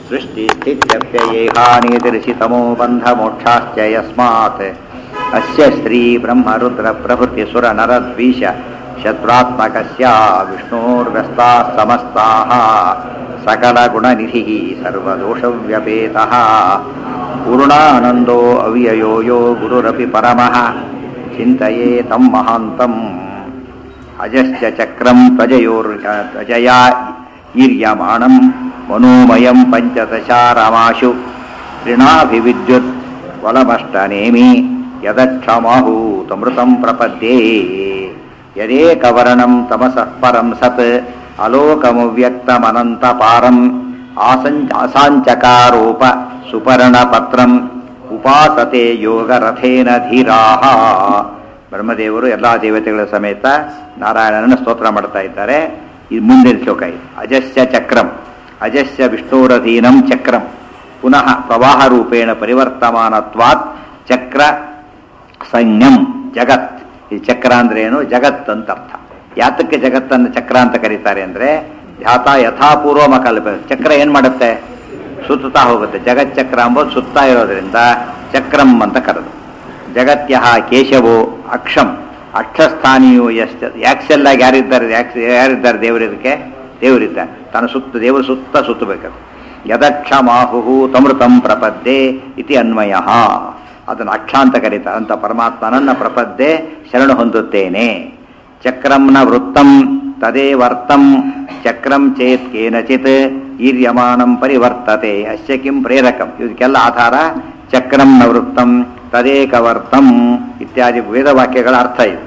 सृष्टिस्थित्यप्ययेहानितिर्षितमो बन्धमोक्षाश्च यस्मात् अस्य श्रीब्रह्मरुद्रप्रभृतिसुरनरद्वीष शत्रुत्मकस्य विष्णोर्व्यस्ताः समस्ताः सकलगुणनिधिः सर्वदोषव्यपेतः पूर्णानन्दो अव्ययो यो गुरुरपि परमः चिन्तये तं महान्तम् अजश्च चक्रं त्वजयोर् त्वजया ईर्यमाणं मनोमयं पञ्चदशारमाशु ऋणाभिविद्युत् वलमष्टनेमि यदक्षमाहूतमृतं प्रपद्ये यदेकवर्णं तमसः परं सत् अलोकमव्यक्तमनन्तपारम् आसञ्च असाञ्चकारोप सुपर्णपत्रम् ಉಪಾಸತೆ ಯೋಗರಥೇನ ಧೀರಾಹ ಬ್ರಹ್ಮದೇವರು ಎಲ್ಲ ದೇವತೆಗಳ ಸಮೇತ ನಾರಾಯಣನ ಸ್ತೋತ್ರ ಮಾಡ್ತಾ ಇದ್ದಾರೆ ಇದು ಮುಂದಿನ ಶ್ಲೋಕ ಇದು ಅಜಸ್ಯ ಚಕ್ರಂ ಅಜಸ್ಯ ವಿಷ್ಣೋರಧೀನಂ ಚಕ್ರಂ ಪುನಃ ಪ್ರವಾಹ ರೂಪೇಣ ಪರಿವರ್ತಮಾನತ್ವಾತ್ ಚಕ್ರ ಸೈನ್ಯಂ ಜಗತ್ ಈ ಚಕ್ರ ಅಂದ್ರೆ ಏನು ಜಗತ್ ಅಂತ ಅರ್ಥ ಯಾತಕ್ಕೆ ಜಗತ್ತನ್ನು ಚಕ್ರ ಅಂತ ಕರೀತಾರೆ ಅಂದ್ರೆ ಯಾತ ಯಥಾಪೂರ್ವಮ ಕಲ್ಪ ಚಕ್ರ ಏನ್ ಮಾಡುತ್ತೆ ಸುತ್ತುತ್ತಾ ಹೋಗುತ್ತೆ ಜಗಚ್ಚಕ್ರ ಅಂಬೋದು ಸುತ್ತಾ ಇರೋದ್ರಿಂದ ಚಕ್ರಂ ಅಂತ ಕರೆದು ಜಗತ್ಯ ಕೇಶವೋ ಅಕ್ಷಂ ಅಕ್ಷಸ್ಥಾನಿಯು ಎಷ್ಟು ಯಾಕ್ಸೆಲ್ಲಾಗಿ ಯಾರಿದ್ದಾರೆ ಯಾಕ್ಸ್ ಯಾರಿದ್ದಾರೆ ದೇವರಿದಕ್ಕೆ ದೇವರಿದ್ದಾರೆ ತಾನು ಸುತ್ತ ದೇವರು ಸುತ್ತ ಸುತ್ತಬೇಕು ಯದಕ್ಷಮಾಹು ತಮೃತಂ ಪ್ರಪದ್ಯೆ ಇತಿ ಅನ್ವಯ ಅದನ್ನು ಅಕ್ಷ ಅಂತ ಕರೀತಾರೆ ಅಂತ ಪರಮಾತ್ಮನನ್ನ ಪ್ರಪದ್ಯೆ ಶರಣು ಹೊಂದುತ್ತೇನೆ ಚಕ್ರಂನ ವೃತ್ತಂ ತದೇವರ್ತಂ ಚಕ್ರಂ ಚೇತ್ ಕೇನಚಿತ್ ಈರ್ಯಮಾಣಂ ಪರಿವರ್ತತೆ ಅಸ್ಯ ಕಿಂ ಪ್ರೇರಕಂ ಇದಕ್ಕೆಲ್ಲ ಆಧಾರ ಚಕ್ರಂ ನ ವೃತ್ತಂ ತದೇಕವರ್ತಂ ಇತ್ಯಾದಿ ವೇದವಾಕ್ಯಗಳ ಅರ್ಥ ಇದು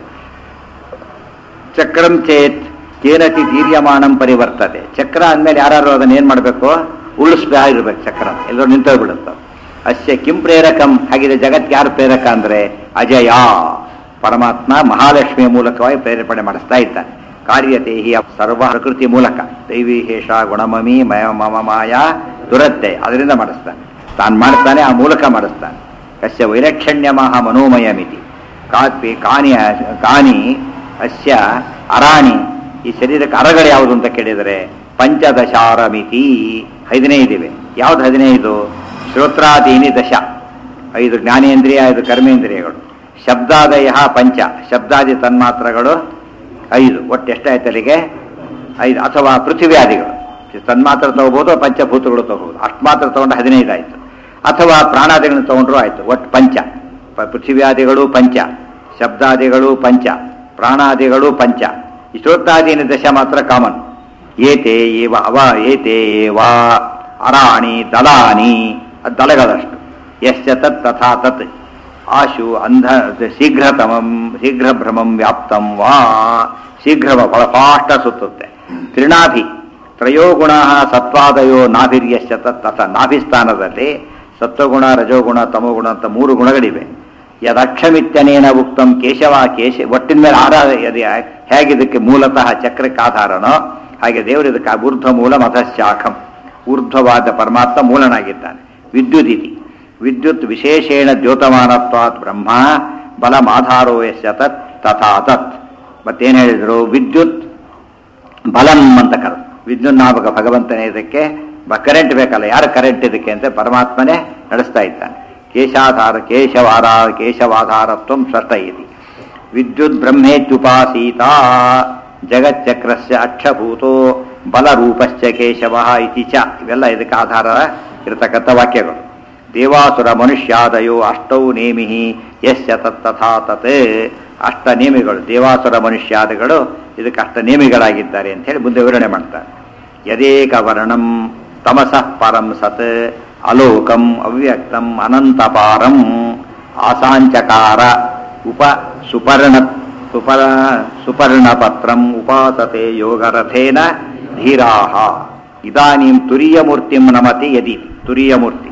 ಚಕ್ರಂ ಚೇತ್ ಕೇನಚಿತ್ ಈರ್ಯಮಾಣಂ ಪರಿವರ್ತತೆ ಚಕ್ರ ಅಂದಮೇಲೆ ಯಾರು ಅದನ್ನ ಏನ್ ಮಾಡಬೇಕು ಉಳಿಸ್ಬಾ ಇರ್ಬೇಕು ಚಕ್ರ ಎಲ್ಲರೂ ನಿಂತೋಗ್ಬಿಡುತ್ತೆ ಅಸ್ಯ ಕಿಂ ಪ್ರೇರಕಂ ಹಾಗಿದೆ ಜಗತ್ಗೆ ಯಾರು ಪ್ರೇರಕ ಅಂದ್ರೆ ಅಜಯ ಪರಮಾತ್ಮ ಮಹಾಲಕ್ಷ್ಮಿಯ ಮೂಲಕವಾಗಿ ಪ್ರೇರೇಪಣೆ ಮಾಡಿಸ್ತಾ ಇದ್ದಾನೆ ಕಾರ್ಯತೆ ಹಿ ಸರ್ವ ಪ್ರಕೃತಿ ಮೂಲಕ ದೈವಿ ಹೇಷ ಗುಣಮಮಿ ಮಯ ಮಮ ಮಾಯ ದುರತ್ತೆ ಅದರಿಂದ ಮಾಡಿಸ್ತಾನೆ ತಾನು ಮಾಡಿಸ್ತಾನೆ ಆ ಮೂಲಕ ಮಾಡಿಸ್ತಾನೆ ಕಸ್ಯ ವೈಲಕ್ಷಣ್ಯ ಮಹಾ ಮನೋಮಯ ಮಿತಿ ಕಾಪಿ ಕಾನಿ ಕಾನಿ ಅಸ್ಯ ಅರಾಣಿ ಈ ಶರೀರಕ್ಕೆ ಅರಗಳು ಯಾವುದು ಅಂತ ಕೇಳಿದರೆ ಪಂಚದಶಾರ ಮಿತಿ ಹದಿನೈದಿವೆ ಯಾವ್ದು ಹದಿನೈದು ಶ್ರೋತ್ರಾದೀನಿ ದಶ ಐದು ಜ್ಞಾನೇಂದ್ರಿಯ ಐದು ಕರ್ಮೇಂದ್ರಿಯಗಳು ಶಬ್ದಾದಯ ಪಂಚ ಶಬ್ದಾದಿ ತನ್ಮಾತ್ರಗಳು ಐದು ಒಟ್ಟು ಎಷ್ಟಾಯ್ತು ಅಲ್ಲಿಗೆ ಐದು ಅಥವಾ ಪೃಥ್ವಿಯಾದಿಗಳು ತನ್ಮಾತ್ರ ತಗೋಬಹುದು ಪಂಚಭೂತಗಳು ತಗೋಬಹುದು ಅಷ್ಟು ಮಾತ್ರ ತಗೊಂಡು ಹದಿನೈದು ಆಯ್ತು ಅಥವಾ ಪ್ರಾಣಾದಿಗಳನ್ನು ತಗೊಂಡ್ರು ಆಯ್ತು ಒಟ್ಟು ಪಂಚ ಪ- ಪೃಥ್ವಿಯಾದಿಗಳು ಪಂಚ ಶಬ್ದಾದಿಗಳು ಪಂಚ ಪ್ರಾಣಾದಿಗಳು ಪಂಚ ಇಷ್ಟೊತ್ತಾದೀನ ದಶ ಮಾತ್ರ ಕಾಮನ್ ಏತೆ ಏವ ಅವ ಏತೆ ಏವ ಅರಾಣಿ ದಲಾನಿ ಅದು ದಳಗಳಷ್ಟು ಯಶ್ಚ ತತ್ ತಥಾ ತತ್ ಆಶು ಅಂಧ ಶೀಘ್ರತಮಂ ಶೀಘ್ರಭ್ರಮಂ ವ್ಯಾಪ್ತಂ ವಾ ಶೀಘ್ರ ಬಹಳ ಫಾಷ್ಟ ಸುತ್ತುತ್ತೆ ತ್ರಿನಾಭಿ ತ್ರಯೋ ಗುಣ ಸತ್ವಾದಯೋ ನಾಭಿರ್ಯಶ್ಚ ತತ್ ತಥ ನಾಭಿಸ್ಥಾನದಲ್ಲಿ ಸತ್ವಗುಣ ರಜೋಗುಣ ತಮೋಗುಣ ಅಂತ ಮೂರು ಗುಣಗಳಿವೆ ಯದಕ್ಷಮಿತ್ಯನೇನ ಉಕ್ತಂ ಕೇಶವ ಕೇಶ ಒಟ್ಟಿನ ಮೇಲೆ ಆಧಾರ ಯದಿ- ಹೇಗಿದಕ್ಕೆ ಮೂಲತಃ ಚಕ್ರಕ್ಕೆ ಆಧಾರನೋ ಹಾಗೆ ದೇವರು ಇದಕ್ಕೆ ಊರ್ಧ್ವ ಮೂಲ ಮತಶಾಖಂ ಊರ್ಧ್ವವಾದ ಪರಮಾತ್ಮ ಮೂಲನಾಗಿದ್ದಾನೆ ವಿದ್ಯುತ್ ಇತಿ ವಿದ್ಯುತ್ ವಿಶೇಷೇಣ ದ್ಯೋತಮಾನತ್ವಾತ್ ಬ್ರಹ್ಮ ಬಲಮಾಧಾರೋ ಯಸ್ಯ ತತ್ ತಥಾ ತತ್ ಮತ್ತೇನು ಹೇಳಿದ್ರು ವಿದ್ಯುತ್ ಬಲಂ ಅಂತ ಕರೆದು ವಿದ್ಯುತ್ ನಾಮಕ ಭಗವಂತನೇ ಇದಕ್ಕೆ ಕರೆಂಟ್ ಬೇಕಲ್ಲ ಯಾರು ಕರೆಂಟ್ ಇದಕ್ಕೆ ಅಂತ ಪರಮಾತ್ಮನೇ ನಡೆಸ್ತಾ ಇದ್ದಾನೆ ಕೇಶಾಧಾರ ಕೇಶವಾರ ಕೇಶವಾಧಾರತ್ವ ಸ್ಪಷ್ಟ ಇತಿ ವಿದ್ಯುತ್ ಬ್ರಹ್ಮೇತ್ಯುಪಾಸೀತ ಜಗಚ್ಚಕ್ರಸ್ಯ ಅಕ್ಷಭೂತೋ ಬಲರೂಪಶ್ಚ ಕೇಶವ ಇತಿ ಚ ಇವೆಲ್ಲ ಇದಕ್ಕೆ ಆಧಾರ ಇರತಕ್ಕಂಥ ವಾಕ್ಯಗಳು ದೇವಾಸುರ ಮನುಷ್ಯಾದಯೋ ಅಷ್ಟೌ ನೇಮಿ ಯಸ್ಯ ತತ್ತಥಾ ತತ್ ಅಷ್ಟ ನೇಮಿಗಳು ದೇವಾಸುರ ಮನುಷ್ಯಾದಿಗಳು ಇದಕ್ಕೆ ಅಷ್ಟ ನೇಮಿಗಳಾಗಿದ್ದಾರೆ ಅಂತ ಹೇಳಿ ಮುಂದೆ ವಿವರಣೆ ಮಾಡ್ತಾರೆ ಯದೇಕ ವರ್ಣಂ ತಮಸಃ ಪರಂ ಸತ್ ಅಲೋಕಂ ಅವ್ಯಕ್ತಂ ಅನಂತಪಾರಂ ಆಸಾಂಚಕಾರ ಉಪ ಸುಪರ್ಣ ಸುಪರ ಸುಪರ್ಣಪತ್ರಂ ಉಪಾಸತೆ ಯೋಗರಥೇನ ಧೀರಾಹ ಇದಾನೀಂ ತುರಿಯಮೂರ್ತಿಂ ನಮತಿ ಯದಿ ತುರಿಯಮೂರ್ತಿ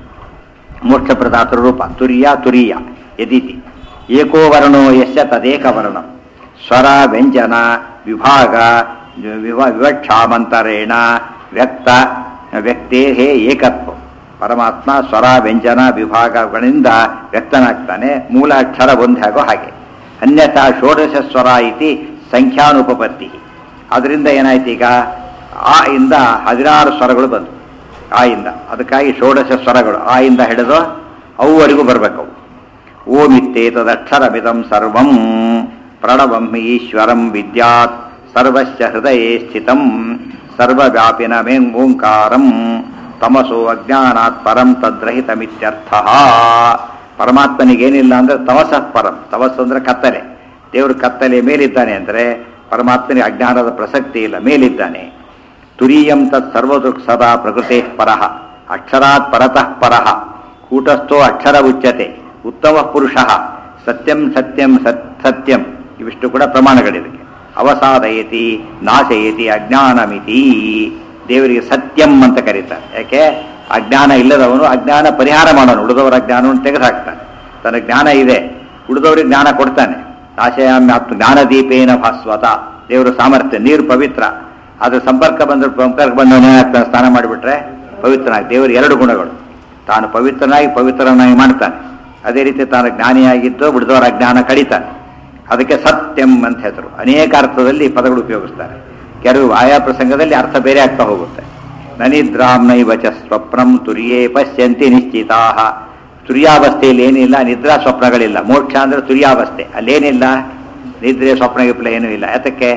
ಮೋಕ್ಷಪ್ರದಾತರ ರೂಪ ತುರ್ಯ ತುರಿಯ ಯದಿತಿ ಏಕೋ ವರ್ಣೋ ಯಶ್ಚ ತದೇಕ ವರ್ಣ ಸ್ವರ ವ್ಯಂಜನ ವಿಭಾಗ ವಿವ ವಿವಕ್ಷಾಮಂತರೇಣ ವ್ಯಕ್ತ ವ್ಯಕ್ತೇ ಏಕತ್ವ ಪರಮಾತ್ಮ ಸ್ವರ ವ್ಯಂಜನ ವಿಭಾಗಗಳಿಂದ ವ್ಯಕ್ತನಾಗ್ತಾನೆ ಮೂಲ ಅಕ್ಷರ ಒಂದೇ ಆಗೋ ಹಾಗೆ ಅನ್ಯಥಾ ಷೋಡಶ ಸ್ವರ ಇತಿ ಸಂಖ್ಯಾನುಪಪತ್ತಿ ಅದರಿಂದ ಏನಾಯ್ತು ಈಗ ಆ ಇಂದ ಹದಿನಾರು ಸ್ವರಗಳು ಬಂತು ಆ ಇಂದ ಅದಕ್ಕಾಗಿ ಷೋಡಶ ಸ್ವರಗಳು ಆ ಇಂದ ಹಿಡಿದು ಅವುವರೆಗೂ ಬರಬೇಕು ಅವು ಓಮಿತ್ತೇತದಕ್ಷರಮಿದಂ ಸರ್ವಂ ಪ್ರಣವಂ ಈಶ್ವರಂ ವಿದ್ಯಾತ್ ಸರ್ವಸ್ಯ ಹೃದಯೇ ಸ್ಥಿತಂ ಸರ್ವವ್ಯಾಪಿನ ಮೇಂ ಓಂಕಾರಂ ತಮಸೋ ಅಜ್ಞಾನಾತ್ ಪರಂ ತದ್ರಹಿತಮಿತ್ಯರ್ಥ ಪರಮಾತ್ಮನಿಗೇನಿಲ್ಲ ಅಂದ್ರೆ ತಮಸಃ ಪರಂ ತಮಸ್ಸು ಅಂದ್ರೆ ಕತ್ತಲೆ ದೇವರು ಕತ್ತಲೆ ಮೇಲಿದ್ದಾನೆ ಅಂದ್ರೆ ಪರಮಾತ್ಮನಿಗೆ ಅಜ್ಞಾನದ ಪ್ರಸಕ್ತಿ ಇಲ್ಲ ಮೇಲಿದ್ದಾನೆ ತುರೀಯಂ ತತ್ ಸರ್ವದೃಕ್ ಸದಾ ಪ್ರಕೃತೆ ಪರಃ ಅಕ್ಷರಾತ್ ಪರತಃ ಪರಃ ಕೂಟಸ್ಥೋ ಅಕ್ಷರ ಉಚ್ಯತೆ ಉತ್ತಮ ಪುರುಷ ಸತ್ಯಂ ಸತ್ಯಂ ಸತ್ ಸತ್ಯಂ ಇವಿಷ್ಟು ಕೂಡ ಪ್ರಮಾಣಗಳಿದಕ್ಕೆ ಅವಸಾದಯತಿ ನಾಶಯತಿ ಅಜ್ಞಾನಮಿತಿ ದೇವರಿಗೆ ಸತ್ಯಂ ಅಂತ ಕರೀತಾರೆ ಯಾಕೆ ಅಜ್ಞಾನ ಇಲ್ಲದವನು ಅಜ್ಞಾನ ಪರಿಹಾರ ಮಾಡೋನು ಉಳಿದವರ ಅಜ್ಞಾನವನ್ನು ತೆಗೆದುಹಾಕ್ತಾನೆ ತನ್ನ ಜ್ಞಾನ ಇದೆ ಉಳಿದವರಿಗೆ ಜ್ಞಾನ ಕೊಡ್ತಾನೆ ನಾಶಯಾಮ್ಯಾತ್ಮ ಜ್ಞಾನದೀಪೇನ ಭಾಸ್ವತ ದೇವರು ಸಾಮರ್ಥ್ಯ ನೀರು ಪವಿತ್ರ ಅದ್ರ ಸಂಪರ್ಕ ಬಂದ್ರೆ ಸಂಪರ್ಕ ಬಂದವನೇ ಆಗ್ತಾನೆ ಸ್ನಾನ ಮಾಡಿಬಿಟ್ರೆ ಪವಿತ್ರನಾಗಿ ದೇವರು ಎರಡು ಗುಣಗಳು ತಾನು ಪವಿತ್ರನಾಗಿ ಪವಿತ್ರನಾಗಿ ಮಾಡ್ತಾನೆ ಅದೇ ರೀತಿ ತಾನು ಜ್ಞಾನಿಯಾಗಿದ್ದು ಉಳಿದವರ ಅಜ್ಞಾನ ಕಡಿತಾನೆ ಅದಕ್ಕೆ ಸತ್ಯಂ ಅಂತ ಹೆಸರು ಅನೇಕ ಅರ್ಥದಲ್ಲಿ ಪದಗಳು ಉಪಯೋಗಿಸ್ತಾರೆ ಕೆಲವು ಆಯಾ ಪ್ರಸಂಗದಲ್ಲಿ ಅರ್ಥ ಬೇರೆ ಆಗ್ತಾ ಹೋಗುತ್ತೆ ನನಿದ್ರಾಂ ನೈವಚ ಸ್ವಪ್ನಂ ತುರಿಯೇ ಪಶ್ಯಂತಿ ನಿಶ್ಚಿತಾ ತುರ್ಯಾವಸ್ಥೆಯಲ್ಲಿ ಏನಿಲ್ಲ ನಿದ್ರಾ ಸ್ವಪ್ನಗಳಿಲ್ಲ ಮೋಕ್ಷ ಅಂದ್ರೆ ತುರ್ಯಾವಸ್ಥೆ ಅಲ್ಲೇನಿಲ್ಲ ನಿದ್ರೆ ಸ್ವಪ್ನ ಗಿಪ್ಲ ಏನೂ ಇಲ್ಲ ಯಾತಕ್ಕೆ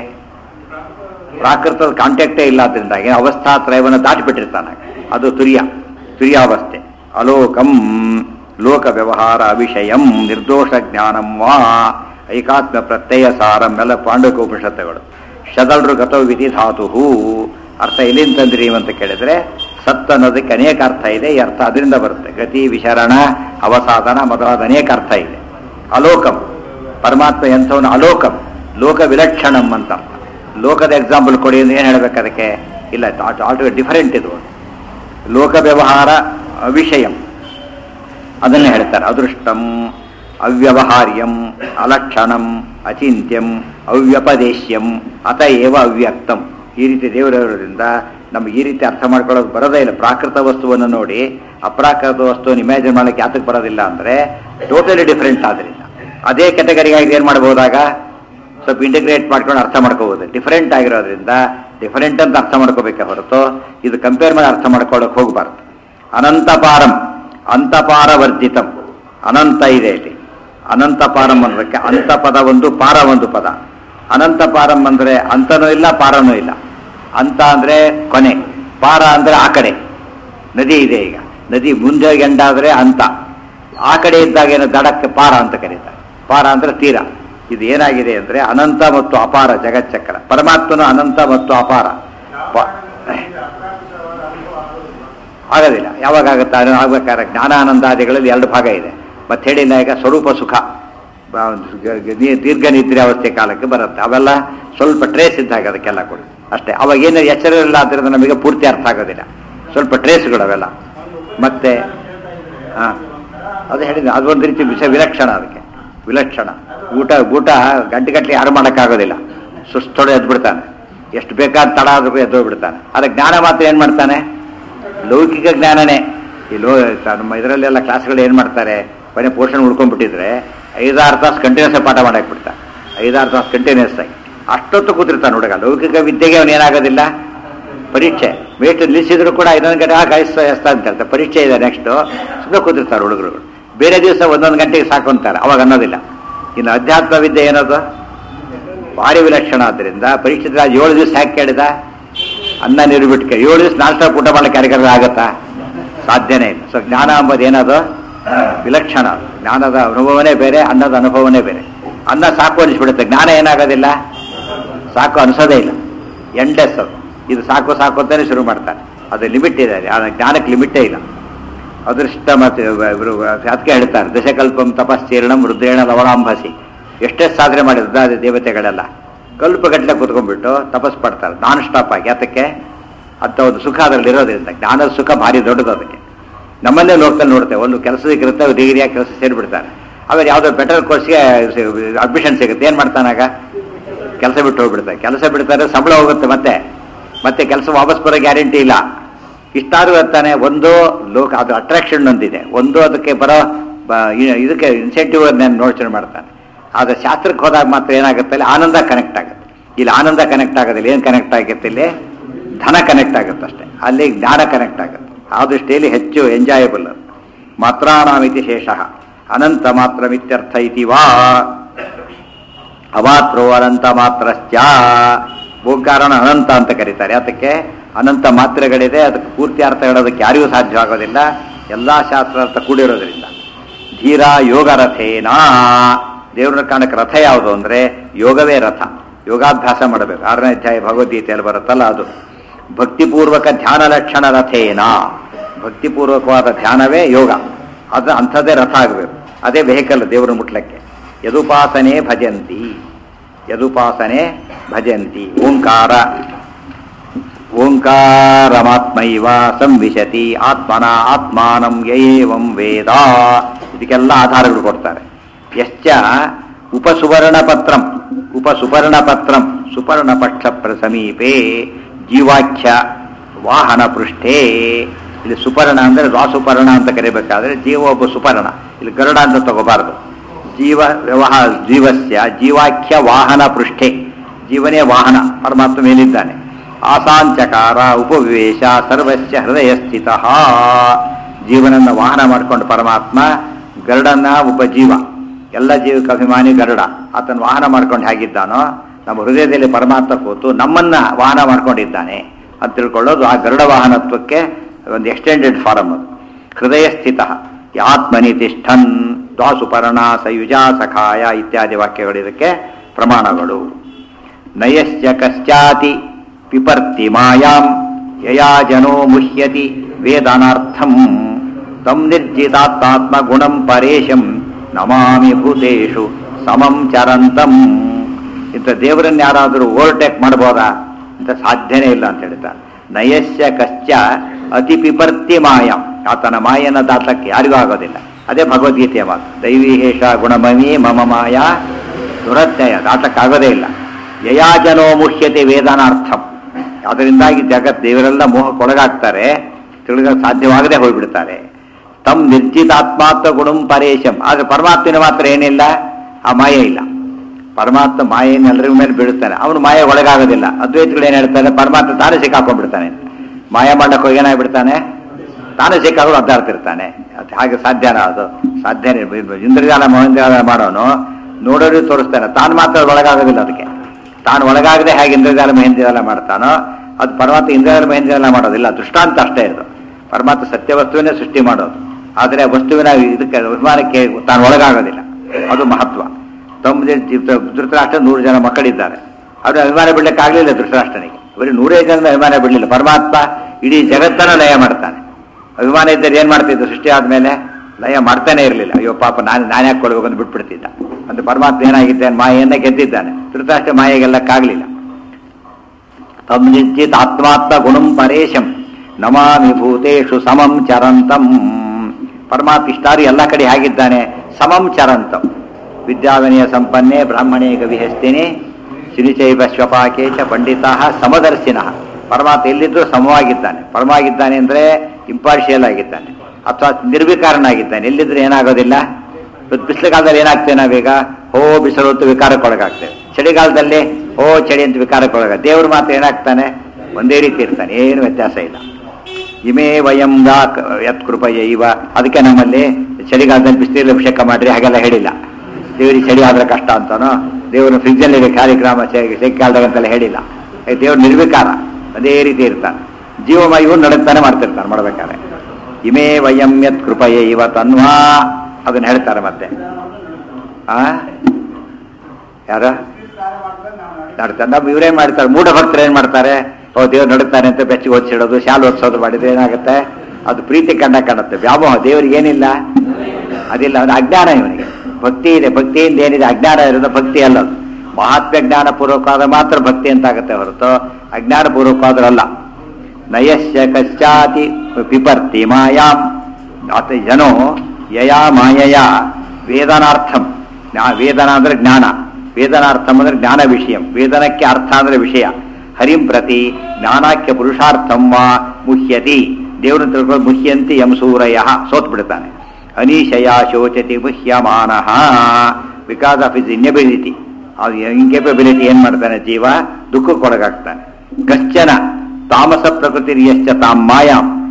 ಪ್ರಾಕೃತದ ಕಾಂಟ್ಯಾಕ್ಟೇ ಇಲ್ಲ ಅದರಿಂದಾಗಿ ಅವಸ್ಥಾತ್ರಯವನ್ನು ದಾಟಿಬಿಟ್ಟಿರ್ತಾನೆ ಅದು ತುರ್ಯ ತುರ್ಯಾವಸ್ಥೆ ಅಲೋಕಂ ಲೋಕ ವ್ಯವಹಾರ ವಿಷಯಂ ನಿರ್ದೋಷ ಜ್ಞಾನಂ ವಾ ಐಕಾತ್ಮ ಪ್ರತ್ಯಯ ಸಾರಂ ಎಲ್ಲ ಪಾಂಡುಕ ಉಪನಿಷತ್ತುಗಳು ಶದಲ್ರು ಗತೋ ವಿಧಿ ಧಾತು ಅರ್ಥ ಎಲ್ಲಿಂದ ತಂದ್ರಿ ಅಂತ ಕೇಳಿದ್ರೆ ಸತ್ ಅನ್ನೋದಕ್ಕೆ ಅನೇಕ ಅರ್ಥ ಇದೆ ಈ ಅರ್ಥ ಅದರಿಂದ ಬರುತ್ತೆ ಗತಿ ವಿಶರಣ ಅವಸಾಧನ ಮೊದಲಾದ ಅನೇಕ ಅರ್ಥ ಇದೆ ಅಲೋಕಂ ಪರಮಾತ್ಮ ಎಂಥವನು ಅಲೋಕಂ ಲೋಕ ವಿಲಕ್ಷಣಂ ಅಂತ ಅರ್ಥ. ಲೋಕದ ಎಕ್ಸಾಂಪಲ್ ಕೊಡಿ ಅಂದ್ರೆ ಏನು ಹೇಳ್ಬೇಕು ಅದಕ್ಕೆ ಇಲ್ಲ ಆಲ್ಟೋ ಡಿಫರೆಂಟ್ ಇದು ಲೋಕ ವ್ಯವಹಾರ ವಿಷಯಂ ಅದನ್ನೇ ಹೇಳ್ತಾರೆ ಅದೃಷ್ಟಂ ಅವ್ಯವಹಾರ್ಯಂ ಅಲಕ್ಷಣಂ ಅಚಿಂತ್ಯಂ ಅವ್ಯಪದೇಶ್ಯಂ ಅತ ಏವ ಅವ್ಯಕ್ತಂ ಈ ರೀತಿ ದೇವರವರಿಂದ ನಮ್ಗೆ ಈ ರೀತಿ ಅರ್ಥ ಮಾಡ್ಕೊಳ್ಳೋದು ಬರೋದೇ ಇಲ್ಲ ಪ್ರಾಕೃತ ವಸ್ತುವನ್ನು ನೋಡಿ ಅಪ್ರಾಕೃತ ವಸ್ತುವನ್ನು ಇಮ್ಯಾಜಿನ್ ಮಾಡಕ್ಕೆ ಯಾತಕ್ಕೆ ಬರೋದಿಲ್ಲ ಅಂದರೆ ಟೋಟಲಿ ಡಿಫ್ರೆಂಟ್ ಆದ್ರಿಂದ ಅದೇ ಕೆಟಗರಿಯಾಗಿ ಏನು ಮಾಡ್ಬೋದಾಗ ಸ್ವಲ್ಪ ಇಂಟಿಗ್ರೇಟ್ ಮಾಡ್ಕೊಂಡು ಅರ್ಥ ಮಾಡ್ಕೋಬೋದು ಡಿಫರೆಂಟ್ ಆಗಿರೋದ್ರಿಂದ ಡಿಫರೆಂಟ್ ಅಂತ ಅರ್ಥ ಮಾಡ್ಕೋಬೇಕೆ ಹೊರತು ಇದು ಕಂಪೇರ್ ಮಾಡಿ ಅರ್ಥ ಮಾಡ್ಕೊಳ್ಳೋಕೆ ಹೋಗಬಾರ್ದು ಅನಂತಪಾರಂ ಅಂತಪಾರವರ್ಜಿತಂ ಅನಂತ ಇದೆ ಇಲ್ಲಿ ಅನಂತಪಾರಂ ಅನ್ನೋದಕ್ಕೆ ಅಂತ ಪದ ಒಂದು ಪಾರ ಒಂದು ಪದ ಅನಂತಪಾರಂ ಅಂದ್ರೆ ಅಂತನೂ ಇಲ್ಲ ಪಾರನೂ ಇಲ್ಲ ಅಂತ ಅಂದ್ರೆ ಕೊನೆ ಪಾರ ಅಂದ್ರೆ ಆ ಕಡೆ ನದಿ ಇದೆ ಈಗ ನದಿ ಮುಂದೆ ಎಂಡಾದ್ರೆ ಅಂತ ಆ ಕಡೆ ಇದ್ದಾಗ ಏನು ದಡಕ್ಕೆ ಪಾರ ಅಂತ ಕರೀತಾರೆ ಪಾರ ಅಂದ್ರೆ ತೀರ ಇದು ಏನಾಗಿದೆ ಅಂದ್ರೆ ಅನಂತ ಮತ್ತು ಅಪಾರ ಜಗಚ್ಚಕ್ರ ಪರಮಾತ್ಮನು ಅನಂತ ಮತ್ತು ಅಪಾರ ಪ- ಆಗೋದಿಲ್ಲ ಯಾವಾಗ ಆಗುತ್ತೆ ಅದು ಆಗ್ಬೇಕಾದ್ರೆ ಜ್ಞಾನಾನಂದಾದಿಗಳಲ್ಲಿ ಎರಡು ಭಾಗ ಇದೆ ಮತ್ತೆ ಹೇಳಿಲ್ಲ ಈಗ ಸ್ವರೂಪ ಸುಖ ಬ- ಗ- ನಿ- ದೀರ್ಘ ನಿದ್ರೆ ಅವಸ್ಥೆ ಕಾಲಕ್ಕೆ ಬರುತ್ತೆ ಅವೆಲ್ಲ ಸ್ವಲ್ಪ ಟ್ರೇಸ್ ಇದ್ದಾಗ ಅದಕ್ಕೆಲ್ಲ ಕೊಡಿ ಅಷ್ಟೇ ಅವಾಗ ಏನು ಎಚ್ಚರ ಇಲ್ಲ ಆದ್ದರಿಂದ ನಮಗೆ ಪೂರ್ತಿ ಅರ್ಥ ಆಗೋದಿಲ್ಲ ಸ್ವಲ್ಪ ಟ್ರೇಸ್ಗಳು ಅವೆಲ್ಲ ಮತ್ತೆ ಹಾಂ ಅದು ಹೇಳಿದ ಅದೊಂದು ರೀತಿ ವಿಷಯ ವಿಲಕ್ಷಣ ಅದಕ್ಕೆ ವಿಲಕ್ಷಣ ಊಟ ಊಟ ಗಂಟೆ ಗಟ್ಟಲೆ ಯಾರು ಮಾಡೋಕ್ಕಾಗೋದಿಲ್ಲ ಸುಸ್ತೊಡೆ ಎದ್ದು ಬಿಡ್ತಾನೆ ಎಷ್ಟು ಬೇಕಾದ ತಡ ಆದ್ರೂ ಎದ್ದು ಬಿಡ್ತಾನೆ ಆದರೆ ಜ್ಞಾನ ಮಾತ್ರ ಏನು ಮಾಡ್ತಾನೆ ಲೌಕಿಕ ಜ್ಞಾನನೇ ಈ ಲೋ ನಮ್ಮ ಇದರಲ್ಲೆಲ್ಲ ಕ್ಲಾಸ್ಗಳು ಏನು ಮಾಡ್ತಾರೆ ಕೊನೆ ಪೋರ್ಷನ್ ಉಳ್ಕೊಂಡ್ಬಿಟ್ಟಿದ್ರೆ ಐದಾರು ತಾಸು ಕಂಟಿನ್ಯೂಸ್ ಪಾಠ ಮಾಡಕ್ಕೆ ಬಿಡ್ತಾನೆ ಐದಾರು ತಾಸು ಕಂಟಿನ್ಯೂಸ್ ಆಗಿ ಅಷ್ಟೊತ್ತು ಕೂತಿರ್ತಾನೆ ಹುಡುಗ ಲೌಕಿಕ ವಿದ್ಯೆಗೆ ಅವನು ಏನಾಗೋದಿಲ್ಲ ಪರೀಕ್ಷೆ ವೇಟ್ ನಿಲ್ಲಿಸಿದ್ರು ಕೂಡ ಇನ್ನೊಂದು ಗಂಟೆ ಆ ಕಾಯಿಸ್ತ ಎಸ್ತಾ ಅಂತ ಹೇಳ್ತಾರೆ ಪರೀಕ್ಷೆ ಇದೆ ನೆಕ್ಸ್ಟು ಸುಮ್ಮನೆ ಕೂತಿರ್ತಾರೆ ಹುಡುಗರು ಬೇರೆ ದಿವಸ ಒಂದೊಂದು ಗಂಟೆಗೆ ಸಾಕು ಅಂತಾರೆ ಅವಾಗ ಅನ್ನೋದಿಲ್ಲ ಇನ್ನು ಅಧ್ಯಾತ್ಮ ವಿದ್ಯೆ ಏನದು ಭಾರಿ ವಿಲಕ್ಷಣ ಆದ್ದರಿಂದ ಪರೀಕ್ಷಿತ ಏಳು ದಿವಸ ಯಾಕೆ ಕೇಳಿದ ಅನ್ನ ನೀರು ಬಿಟ್ಟು ಏಳು ದಿವಸ ನಾಷ್ಟ ಊಟ ಮಾಡಲಿಕ್ಕೆ ಯಾರಿಗಾರ ಆಗತ್ತಾ ಸಾಧ್ಯನೇ ಇಲ್ಲ ಸೊ ಜ್ಞಾನ ಎಂಬುದು ಏನದು ವಿಲಕ್ಷಣ ಅದು. ಜ್ಞಾನದ ಅನುಭವನೇ ಬೇರೆ ಅನ್ನದ ಅನುಭವನೇ ಬೇರೆ ಅನ್ನ ಸಾಕು ಅನಿಸ್ಬಿಡುತ್ತೆ ಜ್ಞಾನ ಏನಾಗೋದಿಲ್ಲ ಸಾಕು ಅನಿಸೋದೇ ಇಲ್ಲ ಎಂಡೆಸ್ ಅದು ಇದು ಸಾಕು ಸಾಕು ಅಂತಾನೆ ಶುರು ಮಾಡ್ತಾನೆ ಅದು ಲಿಮಿಟ್ ಇದೆ ಆ ಜ್ಞಾನಕ್ಕೆ ಲಿಮಿಟೇ ಇಲ್ಲ ಅದೃಷ್ಟ ಮತ್ತು ಇವರು ಅದಕ್ಕೆ ಹೇಳ್ತಾರೆ ದಶಕಲ್ಪಂ ತಪಶ್ಚೀರ್ಣಂ ರುದ್ರೇಣ ಲವಣಾಂಬಸಿ ಎಷ್ಟೆಷ್ಟು ಸಾಧನೆ ಮಾಡಿದ್ರು ಅದೇ ದೇವತೆಗಳೆಲ್ಲ ಕಲ್ಪಗಟ್ಟಲೆ ಕೂತ್ಕೊಂಡ್ಬಿಟ್ಟು ತಪಸ್ ಪಡ್ತಾರೆ ನಾನ್ ಸ್ಟಾಪ್ ಆಗಿ ಯಾತಕ್ಕೆ ಅಂತ ಒಂದು ಸುಖ ಅದರಲ್ಲಿ ಇರೋದ್ರಿಂದ ಜ್ಞಾನದ ಸುಖ ಭಾರಿ ದೊಡ್ಡದು ಅದಕ್ಕೆ ನಮ್ಮನ್ನೇ ಲೋಕದಲ್ಲಿ ನೋಡ್ತೇವೆ ಒಂದು ಕೆಲಸಕ್ಕೆ ಇರುತ್ತೆ ಡಿಗ್ರಿಯಾಗಿ ಕೆಲಸ ಸೇರಿಬಿಡ್ತಾರೆ ಆಮೇಲೆ ಯಾವುದೋ ಬೆಟರ್ ಕೋರ್ಸ್ಗೆ ಅಡ್ಮಿಷನ್ ಸಿಗುತ್ತೆ ಏನು ಮಾಡ್ತಾನಾಗ ಕೆಲಸ ಬಿಟ್ಟು ಹೋಗ್ಬಿಡ್ತಾರೆ ಕೆಲಸ ಬಿಡ್ತಾರೆ ಸಂಬಳ ಹೋಗುತ್ತೆ ಮತ್ತೆ ಮತ್ತೆ ಕೆಲಸ ವಾಪಸ್ ಬರೋ ಗ್ಯಾರಂಟಿ ಇಲ್ಲ ಇಷ್ಟಾದ್ರೂ ಇರ್ತಾನೆ ಒಂದು ಲೋಕ ಅದು ಅಟ್ರಾಕ್ಷನ್ ಒಂದಿದೆ ಒಂದು ಅದಕ್ಕೆ ಬರೋ ಬ- ಇ- ಇದಕ್ಕೆ ಇನ್ಸೆಂಟಿವ್ ನಾನು ಯೋಚನೆ ಮಾಡ್ತಾನೆ ಆದರೆ ಶಾಸ್ತ್ರಕ್ಕೆ ಹೋದಾಗ ಮಾತ್ರ ಏನಾಗುತ್ತೆ ಅಲ್ಲಿ ಆನಂದ ಕನೆಕ್ಟ್ ಆಗುತ್ತೆ ಇಲ್ಲಿ ಆನಂದ ಕನೆಕ್ಟ್ ಆಗೋದಿಲ್ಲ ಏನು ಕನೆಕ್ಟ್ ಆಗುತ್ತೆ ಇಲ್ಲಿ ಧನ ಕನೆಕ್ಟ್ ಆಗುತ್ತೆ ಅಷ್ಟೇ ಅಲ್ಲಿ ಜ್ಞಾನ ಕನೆಕ್ಟ್ ಆಗುತ್ತೆ ಆ ದೃಷ್ಟಿಯಲ್ಲಿ ಹೆಚ್ಚು ಎಂಜಾಯಬಲ್ ಮಾತ್ರಾಣಾಮಿತಿ ಶೇಷ ಅನಂತ ಮಾತ್ರಮಿತ್ಯರ್ಥ ಇತಿ ವಾ ಅಮಾತ್ರೋ ಅನಂತ ಮಾತ್ರಶ್ಚ ಓಂಕಾರನ ಅನಂತ ಅಂತ ಕರೀತಾರೆ ಅದಕ್ಕೆ ಅನಂತ ಮಾತ್ರೆಗಳಿದೆ ಅದಕ್ಕೆ ಪೂರ್ತಿ ಅರ್ಥ ಹೇಳೋದಕ್ಕೆ ಯಾರಿಗೂ ಸಾಧ್ಯವಾಗೋದಿಲ್ಲ ಎಲ್ಲಾ ಶಾಸ್ತ್ರ ಅರ್ಥ ಕೂಡಿರೋದ್ರಿಂದ ಧೀರ ಯೋಗ ರಥೇನಾ ದೇವ್ರನ್ನ ಕಾಣಕ್ಕೆ ರಥ ಯಾವುದು ಅಂದ್ರೆ ಯೋಗವೇ ರಥ ಯೋಗಾಭ್ಯಾಸ ಮಾಡಬೇಕು ಆರನೇ ಅಧ್ಯಾಯ ಭಗವದ್ಗೀತೆಯಲ್ಲಿ ಬರುತ್ತಲ್ಲ ಅದು ಭಕ್ತಿಪೂರ್ವಕ ಧ್ಯಾನ ಲಕ್ಷಣ ರಥೇನ ಭಕ್ತಿಪೂರ್ವಕವಾದ ಧ್ಯಾನವೇ ಯೋಗ ಅದು ಅಂಥದ್ದೇ ರಥ ಆಗಬೇಕು ಅದೇ ವೆಹಿಕಲ್ ದೇವರು ಮುಟ್ಲಕ್ಕೆ ಯದುಪಾಸನೆ ಭಜಂತಿ ಯದುಪಾಸನೆ ಭಜಂತಿ ಓಂಕಾರ ಓಂಕಾರಮಾತ್ಮೈವ ಸಂವಿಶತಿ ಆತ್ಮನ ಆತ್ಮಾನಂ ಯಯೇವಂ ವೇದ ಇದಕ್ಕೆಲ್ಲ ಆಧಾರಗಳು ಕೊಡ್ತಾರೆ ಯಶ್ಚ ಉಪಸುವರ್ಣ ಪತ್ರಂ ಉಪಸುಪರ್ಣ ಪತ್ರಂ ಸುಪರ್ಣ ಪಕ್ಷ ಸಮೀಪೆ ಜೀವಾಖ್ಯ ವಾಹನ ಪೃಷ್ಠೆ ಇಲ್ಲಿ ಸುಪರ್ಣ ಅಂದರೆ ದ್ವಾಸುಪರ್ಣ ಅಂತ ಕರಿಬೇಕಾದ್ರೆ ಜೀವ ಒಬ್ಬ ಸುಪರ್ಣ ಇಲ್ಲಿ ಗರುಡ ಅಂತ ತಗೋಬಾರದು ಜೀವ ವ್ಯವಹಾರ ಜೀವಸ್ಯ ಜೀವಾಖ್ಯ ವಾಹನ ಪೃಷ್ಠೆ ಜೀವನೇ ವಾಹನ ಪರಮಾತ್ಮ ಮೇಲಿದ್ದಾನೆ ಆಸಾಂಚಕಾರ ಉಪವಿವೇಶ ಸರ್ವಸ್ಯ ಹೃದಯ ಸ್ಥಿತ ಜೀವನನ್ನ ವಾಹನ ಮಾಡಿಕೊಂಡು ಪರಮಾತ್ಮ ಗರುಡನ್ನ ಒಬ್ಬ ಜೀವ ಎಲ್ಲ ಜೀವಕ್ಕೆ ಅಭಿಮಾನಿ ಗರುಡ ಆತನ ವಾಹನ ಮಾಡ್ಕೊಂಡು ಹೇಗಿದ್ದಾನೋ ನಮ್ಮ ಹೃದಯದಲ್ಲಿ ಪರಮಾತ್ಮ ಕೂತು ನಮ್ಮನ್ನ ವಾಹನ ಮಾಡ್ಕೊಂಡಿದ್ದಾನೆ ಅಂತ ತಿಳ್ಕೊಳ್ಳೋದು ಆ ಗರುಡ ವಾಹನತ್ವಕ್ಕೆ ಒಂದು ಎಕ್ಸ್ಟೆಂಡೆಡ್ ಫಾರಮ್ ಅದು ಹೃದಯ ಸ್ಥಿತ ಆತ್ಮನಿ ತಿಷ್ಠನ್ ದ್ವಾಸುಪರ್ಣ ಸಯುಜ ಸಖಾಯ ಇತ್ಯಾದಿ ವಾಕ್ಯಗಳು ಇದಕ್ಕೆ ಪ್ರಮಾಣಗಳು ನಯಶ್ಚ ಕಶ್ಚಾತಿ ಪಿಪರ್ತಿ ಮಾಯಾಂ ಯಯಾ ಜನೋ ಮುಹ್ಯತಿ ವೇದನಾರ್ಥಂ ತಂ ನಿರ್ಜಿತಾತ್ಮಾತ್ಮ ಗುಣಂ ಪರೇಶಂ ನಮಾಮಿ ಭೂತೇಶು ಸಮಂ ಚರಂತಂ ಇಂಥ ದೇವರನ್ನ ಯಾರಾದರೂ ಓವರ್ಟೇಕ್ ಮಾಡ್ಬೋದಾ ಅಂತ ಸಾಧ್ಯನೇ ಇಲ್ಲ ಅಂತ ಹೇಳ್ತಾರೆ ನಯಸ್ಯ ಕಶ್ಚ ಅತಿ ಪಿಪರ್ತಿ ಮಾಯ ಆತನ ಮಾಯನ ದಾಟಕ್ಕೆ ಯಾರಿಗೂ ಆಗೋದಿಲ್ಲ ಅದೇ ಭಗವದ್ಗೀತೆಯ ಮಾತು ದೈವಿ ಹೇಷ ಗುಣಮಮಿ ಮಮ ಮಾಯ ದುರತ್ಯಯ ದಾಟಕ್ಕಾಗೋದೇ ಇಲ್ಲ ಯಯಾಜನೋ ಮುಖ್ಯತೆ ವೇದನಾರ್ಥಂ ಅದರಿಂದಾಗಿ ಜಗತ್ ದೇವರೆಲ್ಲ ಮೋಹಕ್ಕೊಳಗಾಗ್ತಾರೆ ತಿಳಿದ ಸಾಧ್ಯವಾಗದೆ ಹೋಗ್ಬಿಡ್ತಾರೆ ತಮ್ ನಿರ್ಜಿತಾತ್ಮಾತ್ಮ ಗುಣಂ ಪರೇಶಂ ಆದ್ರೆ ಪರಮಾತ್ಮನ ಮಾತ್ರ ಏನಿಲ್ಲ ಆ ಮಾಯೆ ಇಲ್ಲ ಪರಮಾತ್ಮ ಮಾಯೆಯನ್ನು ಎಲ್ಲರಿಗೂ ಮೇಲೆ ಬೀಳುತ್ತಾನೆ ಅವನು ಮಾಯೆ ಒಳಗಾಗೋದಿಲ್ಲ ಅದ್ವೈತಗಳು ಏನ್ ಹೇಳ್ತಾರೆ ಪರಮಾತ್ಮ ತಾನೇ ಸಿಕ್ಕಾಕೊಂಡ್ಬಿಡ್ತಾನೆ ಮಾಯ ಮಾಡಕ್ಕೆ ಹೋಗಿ ಏನಾಗ್ಬಿಡ್ತಾನೆ ತಾನೇ ಸಿಕ್ಕಾಕೊಂಡು ಅದ್ದಾಡ್ತಿರ್ತಾನೆ ಅದು ಹಾಗೆ ಸಾಧ್ಯನ ಅದು ಸಾಧ್ಯನೇ ಇಂದ್ರಜಾಲ ಮಹೇಂದ್ರಜಾಲ ಮಾಡೋನು ನೋಡೋರು ತೋರಿಸ್ತಾನೆ ತಾನು ಮಾತ್ರ ಒಳಗಾಗೋದಿಲ್ಲ ಅದಕ್ಕೆ ತಾನು ಒಳಗಾಗದೆ ಹೇಗೆ ಇಂದ್ರಜಾಲ ಮಹೇಂದ್ರಜಾಲ ಮಾಡ್ತಾನೋ ಅದು ಪರಮಾತ್ಮ ಇಂದ್ರಜಾಲ ಮಹೇಂದ್ರಜಾಲ ಮಾಡೋದಿಲ್ಲ ದೃಷ್ಟಾಂತ ಅಷ್ಟೇ ಇದು ಪರಮಾತ್ಮ ಸತ್ಯ ವಸ್ತುವನ್ನೇ ಸೃಷ್ಟಿ ಮಾಡೋದು ಆದರೆ ವಸ್ತುವಿನ ಇದಕ್ಕೆ ಅಭಿಮಾನಕ್ಕೆ ತಾನು ಒಳಗಾಗೋದಿಲ್ಲ ಅದು ಮಹತ್ವ ತಮ್ಮ ಧೃತರಾಷ್ಟ್ರ ನೂರು ಜನ ಮಕ್ಕಳಿದ್ದಾರೆ ಅವ್ರ ಅಭಿಮಾನ ಬಿಡ್ಲಿಕ್ಕಾಗಲಿಲ್ಲ ಧೃತರಾಷ್ಟ್ರನಿಗೆ ಬರೀ ನೂರೇ ಜನದ ಅಭಿಮಾನ ಬಿಡಲಿಲ್ಲ ಪರಮಾತ್ಮ ಇಡೀ ಜಗತ್ತನ್ನ ಲಯ ಮಾಡ್ತಾನೆ ಅಭಿಮಾನ ಇದ್ದರೆ ಏನ್ ಮಾಡ್ತಿದ್ದ ಸೃಷ್ಟಿ ಆದ್ಮೇಲೆ ಲಯ ಮಾಡ್ತಾನೆ ಇರಲಿಲ್ಲ ಅಯ್ಯೋ ಪಾಪ ನಾನು ನಾನು ಯಾಕೆ ಕೊಡ್ಬೇಕು ಅಂತ ಬಿಟ್ಬಿಡ್ತಿದ್ದ ಅಂತ ಪರಮಾತ್ಮ ಏನಾಗಿದ್ದಾನೆ ಮಾಯೆಯನ್ನ ಗೆದ್ದಿದ್ದಾನೆ ಧೃತರಾಷ್ಟ್ರ ಮಾಯೆಗೆಲ್ಲಕ್ಕಾಗಲಿಲ್ಲ ತಮ್ ನಿಶ್ಚಿತ್ ಆತ್ಮಾತ್ಮ ಗುಣಂ ಪರೇಶಂ ನಮಾಮಿ ಭೂತೇಶು ಸಮಂ ಚರಂತಂ ಪರಮಾತ್ಮ ಇಷ್ಟಾರು ಎಲ್ಲ ಕಡೆ ಹೇಗಿದ್ದಾನೆ ಸಮಂ ಚರಂತಂ ವಿದ್ಯಾವನೆಯ ಸಂಪನ್ನೆ ಬ್ರಾಹ್ಮಣೇ ಕವಿಹಸ್ತಿನಿ ಶಿನಿಚೈವ ಶ್ವಪಾಕೆ ಚ ಪಂಡಿತಾ ಸಮದರ್ಶಿನಃ ಪರಮಾತ್ಮ ಎಲ್ಲಿದ್ರೂ ಸಮವಾಗಿದ್ದಾನೆ ಪರಮಾಗಿದ್ದಾನೆ ಅಂದ್ರೆ ಇಂಪಾರ್ಷಿಯಲ್ ಆಗಿದ್ದಾನೆ ಅಥವಾ ನಿರ್ವಿಕಾರನಾಗಿದ್ದಾನೆ ಎಲ್ಲಿದ್ರೆ ಏನಾಗೋದಿಲ್ಲ ಇವತ್ತು ಬಿಸಿಲುಗಾಲದಲ್ಲಿ ಏನಾಗ್ತೇವೆ ನಾವೀಗ ಹೋ ಬಿಸಿಲು ಹೊತ್ತು ವಿಕಾರಕ್ಕೊಳಗಾಗ್ತೇವೆ ಚಳಿಗಾಲದಲ್ಲಿ ಹೋ ಚಳಿ ಅಂತ ವಿಕಾರಕ್ಕೊಳಗ ದೇವ್ರು ಮಾತ್ರ ಏನಾಗ್ತಾನೆ ಒಂದೇ ರೀತಿ ಇರ್ತಾನೆ ಏನು ವ್ಯತ್ಯಾಸ ಇಲ್ಲ ಇಮೇ ವಯಂ ದಾ ಯತ್ ಕೃಪಯ ಇವ ಅದಕ್ಕೆ ನಮ್ಮಲ್ಲಿ ಚಳಿಗಾಲದಲ್ಲಿ ಬಿಸಿಲಲ್ಲಿ ಅಭಿಷೇಕ ಮಾಡ್ರಿ ಹಾಗೆಲ್ಲ ಹೇಳಿಲ್ಲ ದೇವರಿಗೆ ಚಳಿ ಆದ್ರೆ ಕಷ್ಟ ಅಂತಾನೋ ದೇವರು ಫ್ರಿಜ್ಜಲ್ಲಿ ಕಾರ್ಯಕ್ರಮ ಕಾಲದಾಗ ಅಂತೆಲ್ಲ ಹೇಳಿಲ್ಲ ಏ ದೇವ್ರು ನಿರ್ವಿಕಾರ ಅದೇ ರೀತಿ ಇರ್ತಾನೆ ಜೀವಮಯ ಇವ್ರು ನಡಕ್ತಾನೆ ಮಾಡ್ತಿರ್ತಾನೆ ಮಾಡ್ಬೇಕಾದ್ರೆ ಇಮೇ ವಯಂ ಯತ್ ಕೃಪಯ ಇವ ತನ್ವಾ ಅದನ್ನ ಹೇಳ್ತಾರೆ ಮತ್ತೆ ಆ ಯಾರ ನಡ್ತಾರೆ ನಮ್ಮ ಇವ್ರೇನ್ ಮಾಡ್ತಾರೆ ಮೂಢ ಭಕ್ತರು ಏನ್ ಮಾಡ್ತಾರೆ ಓ ದೇವ್ರು ನಡುತ್ತಾನೆ ಅಂತ ಬೆಚ್ಚಿಗೆ ಓದಿಸಿಡೋದು ಶಾಲು ಓದಿಸೋದು ಮಾಡಿದ್ರೆ ಏನಾಗುತ್ತೆ ಅದು ಪ್ರೀತಿ ಕಂಡ ಕಾಣುತ್ತೆ ವ್ಯಾಮೋಹ ದೇವ್ರಿಗೆ ಏನಿಲ್ಲ ಅದಿಲ್ಲ ಅದು ಅಜ್ಞಾನ ಇವನಿಗೆ ಭಕ್ತಿ ಇದೆ ಭಕ್ತಿಯಿಂದ ಏನಿದೆ ಅಜ್ಞಾನ ಇರೋದು ಭಕ್ತಿ ಅಲ್ಲ ಅದು ಮಹಾತ್ಮ ಜ್ಞಾನ ಪೂರ್ವಕವಾದ ಮಾತ್ರ ಭಕ್ತಿ ಅಂತ ಆಗುತ್ತೆ ಹೊರತು ಅಜ್ಞಾನ ಪೂರ್ವಕವಾದ್ರಲ್ಲ ನಯಸ್ಯ ಕಶ್ಚಾತಿ ಪಿಪರ್ತಿ ಮಾಯಾಂ ಆತ ಜನೋ ಯಯಾ ಮಾಯಯ ವೇದನಾರ್ಥಂ ಜ್ಞಾ- ವೇದನ ಅಂದ್ರೆ ಜ್ಞಾನ ವೇದನಾರ್ಥಂ ಅಂದ್ರೆ ಜ್ಞಾನ ವಿಷಯ ವೇದನಕ್ಕೆ ಅರ್ಥ ಅಂದ್ರೆ ವಿಷಯ ಹರಿಂ ಪ್ರತಿ ಜ್ಞಾನಾಖ್ಯ ಪುರುಷಾರ್ಥಂ ವಾ ಮುಹ್ಯತಿ ದೇವರನ್ನು ತಿಳ್ಕೊಂಡು ಮುಹ್ಯಂತಿ ಯಂ ಸೂರಯ ಸೋತ್ ಬಿಡ್ತಾನೆ ಅನೀಶಯ ಶೋಚತಿ ಮುಹ್ಯಮಾನಃ ಬಿಕಾಸ್ ಆಫ್ ಇಸ್ ಇನ್ಎಬಿಲಿಟಿ ಅದು ಇನ್ಕೆಪಬಿಲಿಟಿ ಏನ್ ಮಾಡ್ತಾನೆ ಜೀವ ದುಃಖಕ್ಕೊಳಗಾಗ್ತಾನೆ ಕಶ್ಚನ ತಾಮಸ ಪ್ರಕೃತಿ ಯಶ್ಚ ತಾಂ ಮಾಯಾಂ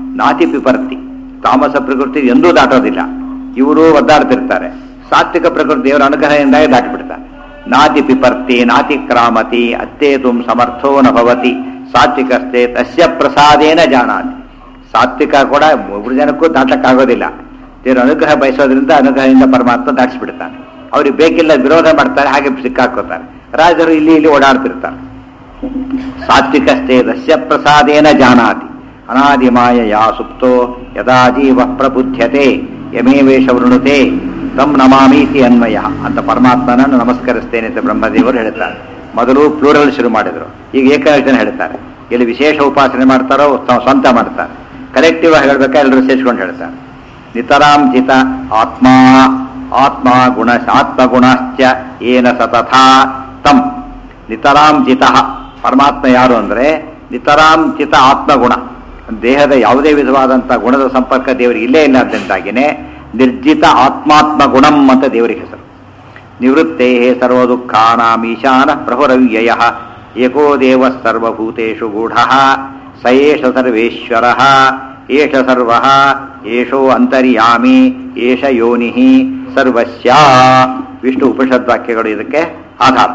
ನಾತಿ ಪಿಪರ್ತಿ ತಾಮಸ ಪ್ರಕೃತಿ ಎಂದೂ ದಾಟೋದಿಲ್ಲ ಇವರು ಒದ್ದಾಡ್ತಿರ್ತಾರೆ ಸಾತ್ವಿಕ ಪ್ರಕೃತಿ ದೇವರ ಅನುಗ್ರಹದಿಂದಾಗಿ ದಾಟಿಬಿಡ್ತಾರೆ ನಾತಿ ಪಿಪರ್ತಿ ನಾತಿ ಕ್ರಾಮತಿ ಅತ್ತೇತು ಸಮರ್ಥೋ ನ ಭವತಿ ಸಾತ್ವಿಕಸ್ತೆ ತಸ್ಯ ಪ್ರಸಾದೇನ ಜಾನಾತಿ ಸಾತ್ವಿಕ ಕೂಡ ಒಬ್ಬರು ಜನಕ್ಕೂ ದಾಟಕ್ಕಾಗೋದಿಲ್ಲ ದೇವರ ಅನುಗ್ರಹ ಬಯಸೋದ್ರಿಂದ ಅನುಗ್ರಹದಿಂದ ಪರಮಾತ್ಮ ದಾಟಿಸ್ಬಿಡ್ತಾನೆ ಅವ್ರಿಗೆ ಬೇಕಿಲ್ಲ ವಿರೋಧ ಮಾಡ್ತಾರೆ ಹಾಗೆ ಸಿಕ್ಕಾಕೋತಾರೆ ರಾಜರು ಇಲ್ಲಿ ಇಲ್ಲಿ ಓಡಾಡ್ತಿರ್ತಾರೆ ಸಾತ್ವಿಕಸ್ಥೆ ದಸ್ಯ ಪ್ರಸಾದೇನ ಜಾನಾತಿ ಅನಾದಿಮಾಯ ಯಾ ಸುಪ್ತೋ ಯದಾ ಜೀವ ಪ್ರಬುದ್ಧ್ಯತೆ ಯಮೇವೇಶ ವೃಣುತೆ ತಮ್ ನಮಾಮೀತಿ ಅನ್ವಯ ಅಂತ ಪರಮಾತ್ಮನನ್ನು ನಮಸ್ಕರಿಸ್ತೇನೆ ಅಂತ ಬ್ರಹ್ಮದೇವರು ಹೇಳ್ತಾರೆ ಮೊದಲು ಪ್ಲೂರಲ್ ಶುರು ಮಾಡಿದ್ರು ಈಗ ಏಕವಚನ ಹೇಳ್ತಾರೆ ಇಲ್ಲಿ ವಿಶೇಷ ಉಪಾಸನೆ ಮಾಡ್ತಾರೋ ತ- ಸ್ವಂತ ಮಾಡ್ತಾರೆ ಕಲೆಕ್ಟಿವ್ ಆಗಿ ಹೇಳ್ಬೇಕಾ ಎಲ್ಲರೂ ಸೇರಿಸ್ಕೊಂಡು ಹೇಳ್ತಾರೆ ನಿತರಾಂ ಚಿತ ಆತ್ಮ ಆತ್ಮ ಗುಣ ಆತ್ಮಗುಣಶ್ಚ ಏನ ಸತಥಾ ತಮ್ ನಿತರಾಂ ಚಿತ ಪರಮಾತ್ಮ ಯಾರು ಅಂದ್ರೆ ನಿತರಾಂ ಚಿತ ಆತ್ಮಗುಣ ದೇಹದ ಯಾವುದೇ ವಿಧವಾದಂತಹ ಗುಣದ ಸಂಪರ್ಕ ದೇವರಿಗೆ ಇಲ್ಲೇ ಇಲ್ಲ ಅದರಿಂದಾಗಿನೇ ನಿರ್ಜಿತ ಆತ್ಮಾತ್ಮ ಗುಣಂ ಅಂತ ದೇವರಿಗೆ ಹೆಸರು ನಿವೃತ್ತೇ ಸರ್ವ ದುಃಖಾನಾಂ ಈಶಾನ ಪ್ರಹುರವ್ಯಯ ಏಕೋ ದೇವ ಸರ್ವಭೂತೇಷು ಗೂಢ ಸ ಏಷ ಸರ್ವೇಶ್ವರ ಏಷ ಸರ್ವ ಏಷೋ ಅಂತರ್ಯಾಮಿ ಏಷ ಯೋನಿ ಸರ್ವಸ್ಯ ವಿಷ್ಣು ಉಪನಿಷದ್ವಾಕ್ಯಗಳು ಇದಕ್ಕೆ ಆಧಾರ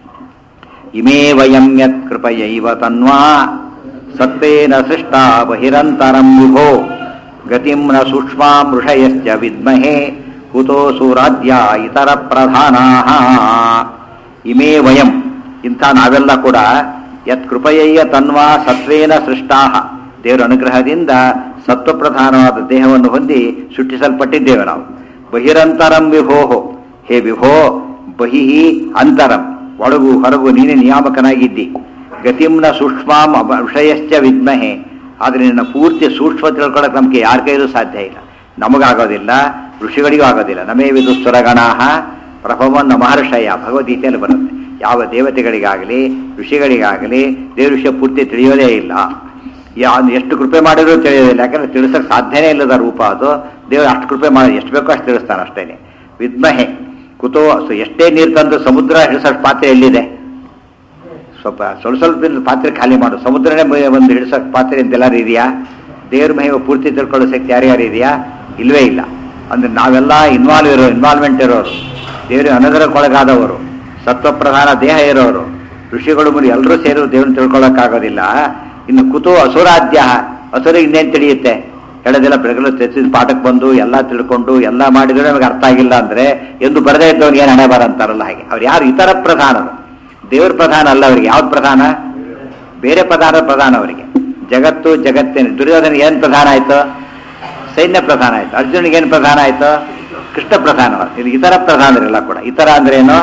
ಇಮೇ ವಯಂ ಯತ್ ಕೃಪಯೈವ ತನ್ವಾ ಸತ್ವೇನ ಸೃಷ್ಟಾ ಬಹಿರಂತರಂ ವಿಭೋ ಗತಿಂ ನ ಸೂಕ್ಷ್ಮಾಂ ಋಷಯಶ್ಚ ವಿದ್ಮಹೇ ಕುತೋ ಸುರಾಜ್ಯ ಇತರ ಪ್ರಧಾನಾ ಇಮೇ ವಯಂ ಇಂಥ ನಾವೆಲ್ಲ ಕೂಡ ಯತ್ ಕೃಪಯಯ್ಯ ತನ್ವಾ ಸತ್ವೇನ ಸೃಷ್ಟಾ ದೇವರ ಅನುಗ್ರಹದಿಂದ ಸತ್ವಪ್ರಧಾನವಾದ ದೇಹವನ್ನು ಹೊಂದಿ ಸೃಷ್ಟಿಸಲ್ಪಟ್ಟಿದ್ದೇವೆ ನಾವು ಬಹಿರಂತರಂ ವಿಭೋಹೋ ಹೇ ವಿಭೋ ಬಹಿ ಅಂತರಂ ಒಳಗು ಹೊರಗು ನೀನೇ ನಿಯಾಮಕನಾಗಿದ್ದಿ ಗತಿಂನ ಸೂಕ್ಷ್ಮಾಂ ಅವ- ವಿಷಯಶ್ಚ ವಿದ್ಮಹೆ ಆದರೆ ನಿನ್ನ ಪೂರ್ತಿ ಸೂಕ್ಷ್ಮ ತಿಳ್ಕೊಳ್ಳೋಕೆ ನಮಗೆ ಯಾರ ಕೈಲೂ ಸಾಧ್ಯ ಇಲ್ಲ ನಮಗಾಗೋದಿಲ್ಲ ಋಷಿಗಳಿಗೂ ಆಗೋದಿಲ್ಲ ನಮೇ ವಿದು ಸುರಗಣಾಹ ಪ್ರಭವನ್ನ ಮಹರ್ಷಯ ಭಗವದ್ಗೀತೆಯಲ್ಲಿ ಬರುತ್ತೆ ಯಾವ ದೇವತೆಗಳಿಗಾಗಲಿ ಋಷಿಗಳಿಗಾಗಲಿ ದೇವ್ರ ವಿಷಯ ಪೂರ್ತಿ ತಿಳಿಯೋದೇ ಇಲ್ಲ ಯಾ ಎಷ್ಟು ಕೃಪೆ ಮಾಡಿದ್ರು ತಿಳಿಯೋದಿಲ್ಲ ಯಾಕಂದ್ರೆ ತಿಳಿಸೋಕೆ ಸಾಧ್ಯನೇ ಇಲ್ಲದ ರೂಪ ಅದು ದೇವರು ಅಷ್ಟು ಕೃಪೆ ಮಾಡಿ ಎಷ್ಟು ಬೇಕೋ ಅಷ್ಟು ತಿಳಿಸ್ತಾನೆ ಅಷ್ಟೇನೆ ವಿದ್ಮಹೆ ಕುತೋ ಸೊ ಎಷ್ಟೇ ನೀರು ತಂದು ಸಮುದ್ರ ಹಿಡಿಸೋಷ್ಟು ಪಾತ್ರೆ ಎಲ್ಲಿದೆ ಸ್ವಲ್ಪ ಸ್ವಲ್ಪ ಸ್ವಲ್ಪ ನೀರು ಪಾತ್ರೆ ಖಾಲಿ ಮಾಡು ಸಮುದ್ರನೇ ಮೈ- ಒಂದು ಹಿಡಿಸೋಕೆ ಪಾತ್ರೆ ಅಂತೆಲ್ಲಾರು ಇದೆಯಾ ದೇವ್ರ ಮಹಿಮ ಪೂರ್ತಿ ತಿಳ್ಕೊಳ್ಳೋ ಶಕ್ತಿ ಯಾರ್ಯಾರು ಇದೆಯಾ ಇಲ್ವೇ ಇಲ್ಲ ಅಂದ್ರೆ ನಾವೆಲ್ಲ ಇನ್ವಾಲ್ವ್ ಇರೋ ಇನ್ವಾಲ್ವ್ಮೆಂಟ್ ಇರೋರು ದೇವರ ಅನುಗ್ರಹಕ್ಕೊಳಗಾದವರು ಸತ್ವಪ್ರಧಾನ ದೇಹ ಇರೋರು ಋಷಿಗಳು ಮುನಿ ಎಲ್ಲರೂ ಸೇರಿ ದೇವ್ರನ್ನ ತಿಳ್ಕೊಳ್ಳೋಕ್ಕಾಗೋದಿಲ್ಲ ಇನ್ನು ಕುತು ಅಸುರಾಧ್ಯ ಅಸುರಿಗೆ ಇನ್ನೇನು ತಿಳಿಯುತ್ತೆ ಹೇಳೋದಿಲ್ಲ ಬೆಳಗ್ಗೆ ತೆಗೆಸಿದ ಪಾಠಕ್ಕೆ ಬಂದು ಎಲ್ಲ ತಿಳ್ಕೊಂಡು ಎಲ್ಲ ಮಾಡಿದ್ರೆ ನಮಗೆ ಅರ್ಥ ಆಗಿಲ್ಲ ಅಂದ್ರೆ ಎಂದು ಬರದೇ ಇದ್ದವ್ರಿಗೆ ಏನು ಹಣೆ ಬಾರ ಅಂತಾರಲ್ಲ ಹಾಗೆ ಅವ್ರು ಯಾರು ಇತರ ಪ್ರಧಾನರು ದೇವ್ರ ಪ್ರಧಾನ ಅಲ್ಲ ಅವರಿಗೆ ಯಾವ್ದು ಪ್ರಧಾನ ಬೇರೆ ಪ್ರಧಾನ ಪ್ರಧಾನ ಅವರಿಗೆ ಜಗತ್ತು ಜಗತ್ತಿನ ದುರ್ಯೋಧನಿಗೆ ಏನು ಪ್ರಧಾನ ಆಯ್ತು ಸೈನ್ಯ ಪ್ರಧಾನ ಆಯ್ತು ಅರ್ಜುನಿಗೆ ಏನು ಪ್ರಧಾನ ಆಯ್ತು ಕೃಷ್ಣ ಪ್ರಧಾನ ಇದು ಇತರ ಪ್ರಧಾನರಿಲ್ಲ ಕೂಡ ಇತರ ಅಂದ್ರೆ ಏನು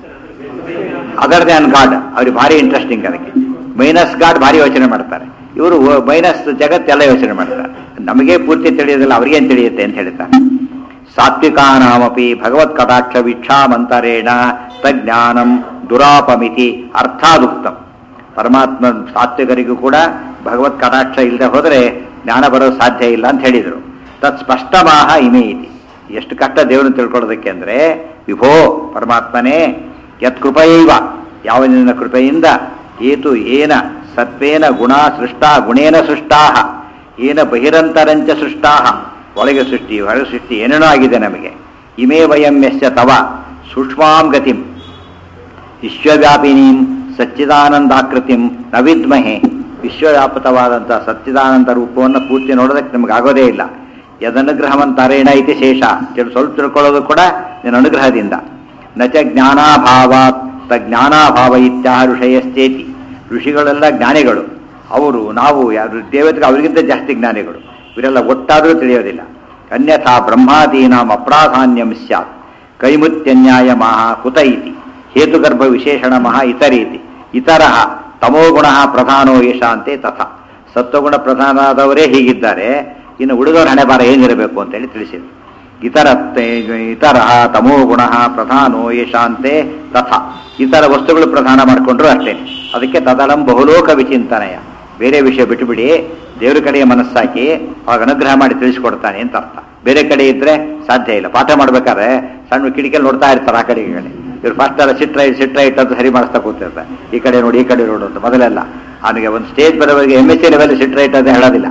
ಅದರ್ ದ್ಯಾನ್ ಗಾಡ್ ಅವ್ರಿಗೆ ಭಾರಿ ಇಂಟ್ರೆಸ್ಟಿಂಗ್ ಅದಕ್ಕೆ ಮೈನಸ್ ಗಾಡ್ ಭಾರಿ ಯೋಚನೆ ಮಾಡ್ತಾರೆ ಇವರು ಮೈನಸ್ ಜಗತ್ತೆಲ್ಲ ಯೋಚನೆ ಮಾಡ್ತಾರೆ ನಮಗೆ ಪೂರ್ತಿ ತಿಳಿಯೋದಿಲ್ಲ ಅವ್ರಿಗೇನು ತಿಳಿಯುತ್ತೆ ಅಂತ ಹೇಳ್ತಾರೆ ಸಾತ್ವಿಕಾನಾಮಪಿ ಭಗವತ್ ಕಟಾಕ್ಷ ವೀಕ್ಷಾಮಂತರೇಣ ತಜ್ಞಾನಂ ದುರಾಪಮಿತಿ ಅರ್ಥಾದುಕ್ತಂ ಪರಮಾತ್ಮ ಸಾತ್ವಿಕರಿಗೂ ಕೂಡ ಭಗವತ್ ಕಟಾಕ್ಷ ಇಲ್ಲದೆ ಹೋದರೆ ಜ್ಞಾನ ಬರೋದು ಸಾಧ್ಯ ಇಲ್ಲ ಅಂತ ಹೇಳಿದರು ತತ್ ಸ್ಪಷ್ಟಮಾಹ ಇಮೇ ಇತಿ ಎಷ್ಟು ಕಷ್ಟ ದೇವರನ್ನು ತಿಳ್ಕೊಳ್ಳೋದಕ್ಕೆ ಅಂದರೆ ವಿಭೋ ಪರಮಾತ್ಮನೇ ಯತ್ ಕೃಪೈವ ಯಾವ ನಿನ್ನ ಕೃಪೆಯಿಂದ ಏತು ಏನ ಸತ್ವೇನ ಗುಣ ಸೃಷ್ಟಾ ಗುಣೇನ ಸೃಷ್ಟಾ ಏನ ಬಹಿರಂತರಂಚ ಸೃಷ್ಟಾ ಒಳಗೆ ಸೃಷ್ಟಿ ಹೊರಗೆ ಸೃಷ್ಟಿ ಏನೇನೋ ಆಗಿದೆ ನಮಗೆ ಇಮೇ ವಯಂ ಯಶ್ಚ ತವ ಸೂಕ್ಷ್ಮಾಂ ಗತಿಂ ವಿಶ್ವವ್ಯಾಪಿನೀಂ ಸಚ್ಚಿದಾನಂದಾಕೃತಿಂ ನ ವಿದ್ಮಹೆ ವಿಶ್ವವ್ಯಾಪಕವಾದಂಥ ಸಚ್ಚಿದಾನಂದ ರೂಪವನ್ನು ಪೂರ್ತಿ ನೋಡೋದಕ್ಕೆ ನಮಗೆ ಆಗೋದೇ ಇಲ್ಲ ಯದನುಗ್ರಹವಂತಾರೇಣ ಇತಿ ಶೇಷ ಕೆಲವು ಸ್ವಲ್ಪ ತಿಳ್ಕೊಳ್ಳೋದು ಕೂಡ ನಿನ್ನ ಅನುಗ್ರಹದಿಂದ ನಚ ಜ್ಞಾನಾಭಾವಾತ್ ತ ಜ್ಞಾನಾಭಾವ ಇತ್ಯಾಹ ಋಷಯಶ್ಚೇತಿ ಋಷಿಗಳೆಲ್ಲ ಜ್ಞಾನಿಗಳು ಅವರು ನಾವು ಯಾರು ದೇವತೆಗೆ ಅವರಿಗಿಂತ ಜಾಸ್ತಿ ಜ್ಞಾನಿಗಳು ಇವರೆಲ್ಲ ಒಟ್ಟಾದರೂ ತಿಳಿಯೋದಿಲ್ಲ ಅನ್ಯಥಾ ಬ್ರಹ್ಮಾದೀನಾಂ ಅಪ್ರಾಧಾನ್ಯಂ ಸ್ಯಾತ್ ಕೈಮುತ್ಯನ್ಯಾಯ ಮಹಾ ಕುತ ಇತಿ ಹೇತುಗರ್ಭ ವಿಶೇಷಣ ಮಹಾ ಇತರೀತಿ ಇತರ ತಮೋಗುಣ ಪ್ರಧಾನೋ ಯಶಾಂತೆ ತಥಾ ಸತ್ವಗುಣ ಪ್ರಧಾನರಾದವರೇ ಹೀಗಿದ್ದಾರೆ ಇನ್ನು ಉಳಿದವರ ಹಣೆ ಬಾರ ಏನಿರಬೇಕು ಅಂತೇಳಿ ತಿಳಿಸಿದ್ರು ಇತರ ಇತರ ತಮೋಗುಣ ಪ್ರಧಾನೋ ಯಶಾಂತೆ ತಥಾ ಇತರ ವಸ್ತುಗಳು ಪ್ರಧಾನ ಮಾಡಿಕೊಂಡ್ರು ಅಷ್ಟೇ ಅದಕ್ಕೆ ತದಳಂ ಬಹುಲೋಕ ವಿಚಿಂತನೆಯ ಬೇರೆ ವಿಷಯ ಬಿಟ್ಟುಬಿಡಿ ದೇವ್ರ ಕಡೆಯ ಮನಸ್ಸಾಕಿ ಅವಾಗ ಅನುಗ್ರಹ ಮಾಡಿ ತಿಳಿಸ್ಕೊಡ್ತಾನೆ ಅಂತ ಅರ್ಥ ಬೇರೆ ಕಡೆ ಇದ್ರೆ ಸಾಧ್ಯ ಇಲ್ಲ ಪಾಠ ಮಾಡ್ಬೇಕಾದ್ರೆ ಸಣ್ಣ ಕಿಟಕಿಯಲ್ಲಿ ನೋಡ್ತಾ ಇರ್ತಾರೆ ಆ ಕಡೆ ಈ ಕಡೆ ಇವ್ರು ಫಸ್ಟ್ ಎಲ್ಲ ಸಿಟ್ ರೈಟ್ ಸಿಟ್ ರೈಟ್ ಅಂತ ಸರಿ ಮಾಡಿಸ್ತಾ ಕೂತಿರ್ತಾರೆ ಈ ಕಡೆ ನೋಡಿ ಈ ಕಡೆ ನೋಡು ಅಂತ ಮೊದಲೆಲ್ಲ ಅವನಿಗೆ ಒಂದು ಸ್ಟೇಜ್ ಬರೋವರೆಗೆ M S C level sit right ಅಂತ ಹೇಳೋದಿಲ್ಲ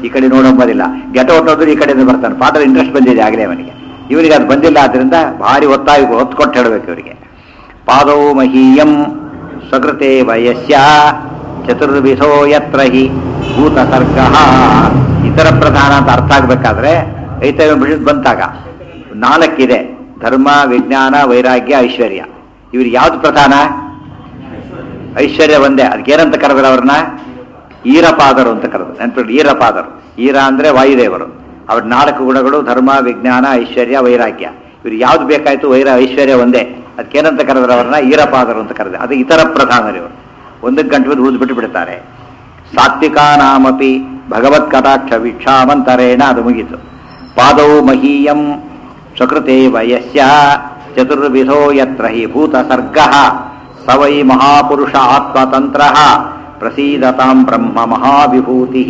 ಈ ಕಡೆ ನೋಡೋಂಬೋದಿಲ್ಲ ಗೆಟ ಹೊಟ್ಟೋದ್ರು ಈ ಕಡೆಯಿಂದ ಬರ್ತಾನೆ ಪಾಠದ ಇಂಟ್ರೆಸ್ಟ್ ಬಂದಿದೆ ಆಗಲೇ ಅವನಿಗೆ ಇವನಿಗೆ ಅದು ಬಂದಿಲ್ಲ ಆದ್ರಿಂದ ಭಾರಿ ಒತ್ತಾಗಿ ಹೊತ್ತು ಕೊಟ್ಟು ಹೇಳಬೇಕು ಇವರಿಗೆ ಪಾದೌ ಮಹೀಯಂ ಸ್ವಕೃತೆ ವಯಸ್ಯ ಚತುರ್ವಿಧೋ ಯತ್ರ ಹಿ ಭೂತ ಸರ್ಗ ಇತರ ಪ್ರಧಾನ ಅಂತ ಅರ್ಥ ಆಗ್ಬೇಕಾದ್ರೆ ಐತವ್ಯ ಬಿಡಿದ್ ಬಂತಾಗ ನಾಲ್ಕಿದೆ ಧರ್ಮ ವಿಜ್ಞಾನ ವೈರಾಗ್ಯ ಐಶ್ವರ್ಯ ಇವ್ರಿಗೆ ಯಾವ್ದು ಪ್ರಧಾನ ಐಶ್ವರ್ಯ ಒಂದೇ ಅದಕ್ಕೇನಂತ ಕರೆದ್ರು ಅವ್ರನ್ನ ಈರಪಾದರು ಅಂತ ಕರೆದ್ರು ನೆನಪಿಡಿ ಈರಪಾದರು ಈರ ಅಂದ್ರೆ ವಾಯುದೇವರು ಅವ್ರ ನಾಲ್ಕು ಗುಣಗಳು ಧರ್ಮ ವಿಜ್ಞಾನ ಐಶ್ವರ್ಯ ವೈರಾಗ್ಯ ಇವ್ರು ಯಾವ್ದು ಬೇಕಾಯ್ತು ವೈರ ಐಶ್ವರ್ಯ ಒಂದೇ ಅದಕ್ಕೇನಂತ ಕರೆದ್ರು ಅವ್ರನ್ನ ಈರಪಾದರು ಅಂತ ಕರೆದ್ರೆ ಅದು ಇತರ ಪ್ರಧಾನರು ಇವರು ಒಂದಕ್ಕೆ ಗಂಟು ಬಿದ್ದು ಉಳಿದು ಬಿಟ್ಟು ಬಿಡ್ತಾರೆ ಸಾತ್ವಿಕಾನಾಮಪಿ ಭಗವತ್ ಕಟಾಕ್ಷ ವೀಕ್ಷಾಮಂತರೇಣ ಅದು ಮುಗೀತು ಪಾದೌ ಮಹೀಯಂ ಸ್ವಕೃತೆ ವಯಸ್ಯ ಚತುರ್ವಿಧೋ ಯತ್ರ ಹಿ ಭೂತ ಸರ್ಗ ಸ ವೈ ಮಹಾಪುರುಷ ಆತ್ಮತಂತ್ರ ಪ್ರಸೀದತಾಂ ಬ್ರಹ್ಮ ಮಹಾವಿಭೂತಿ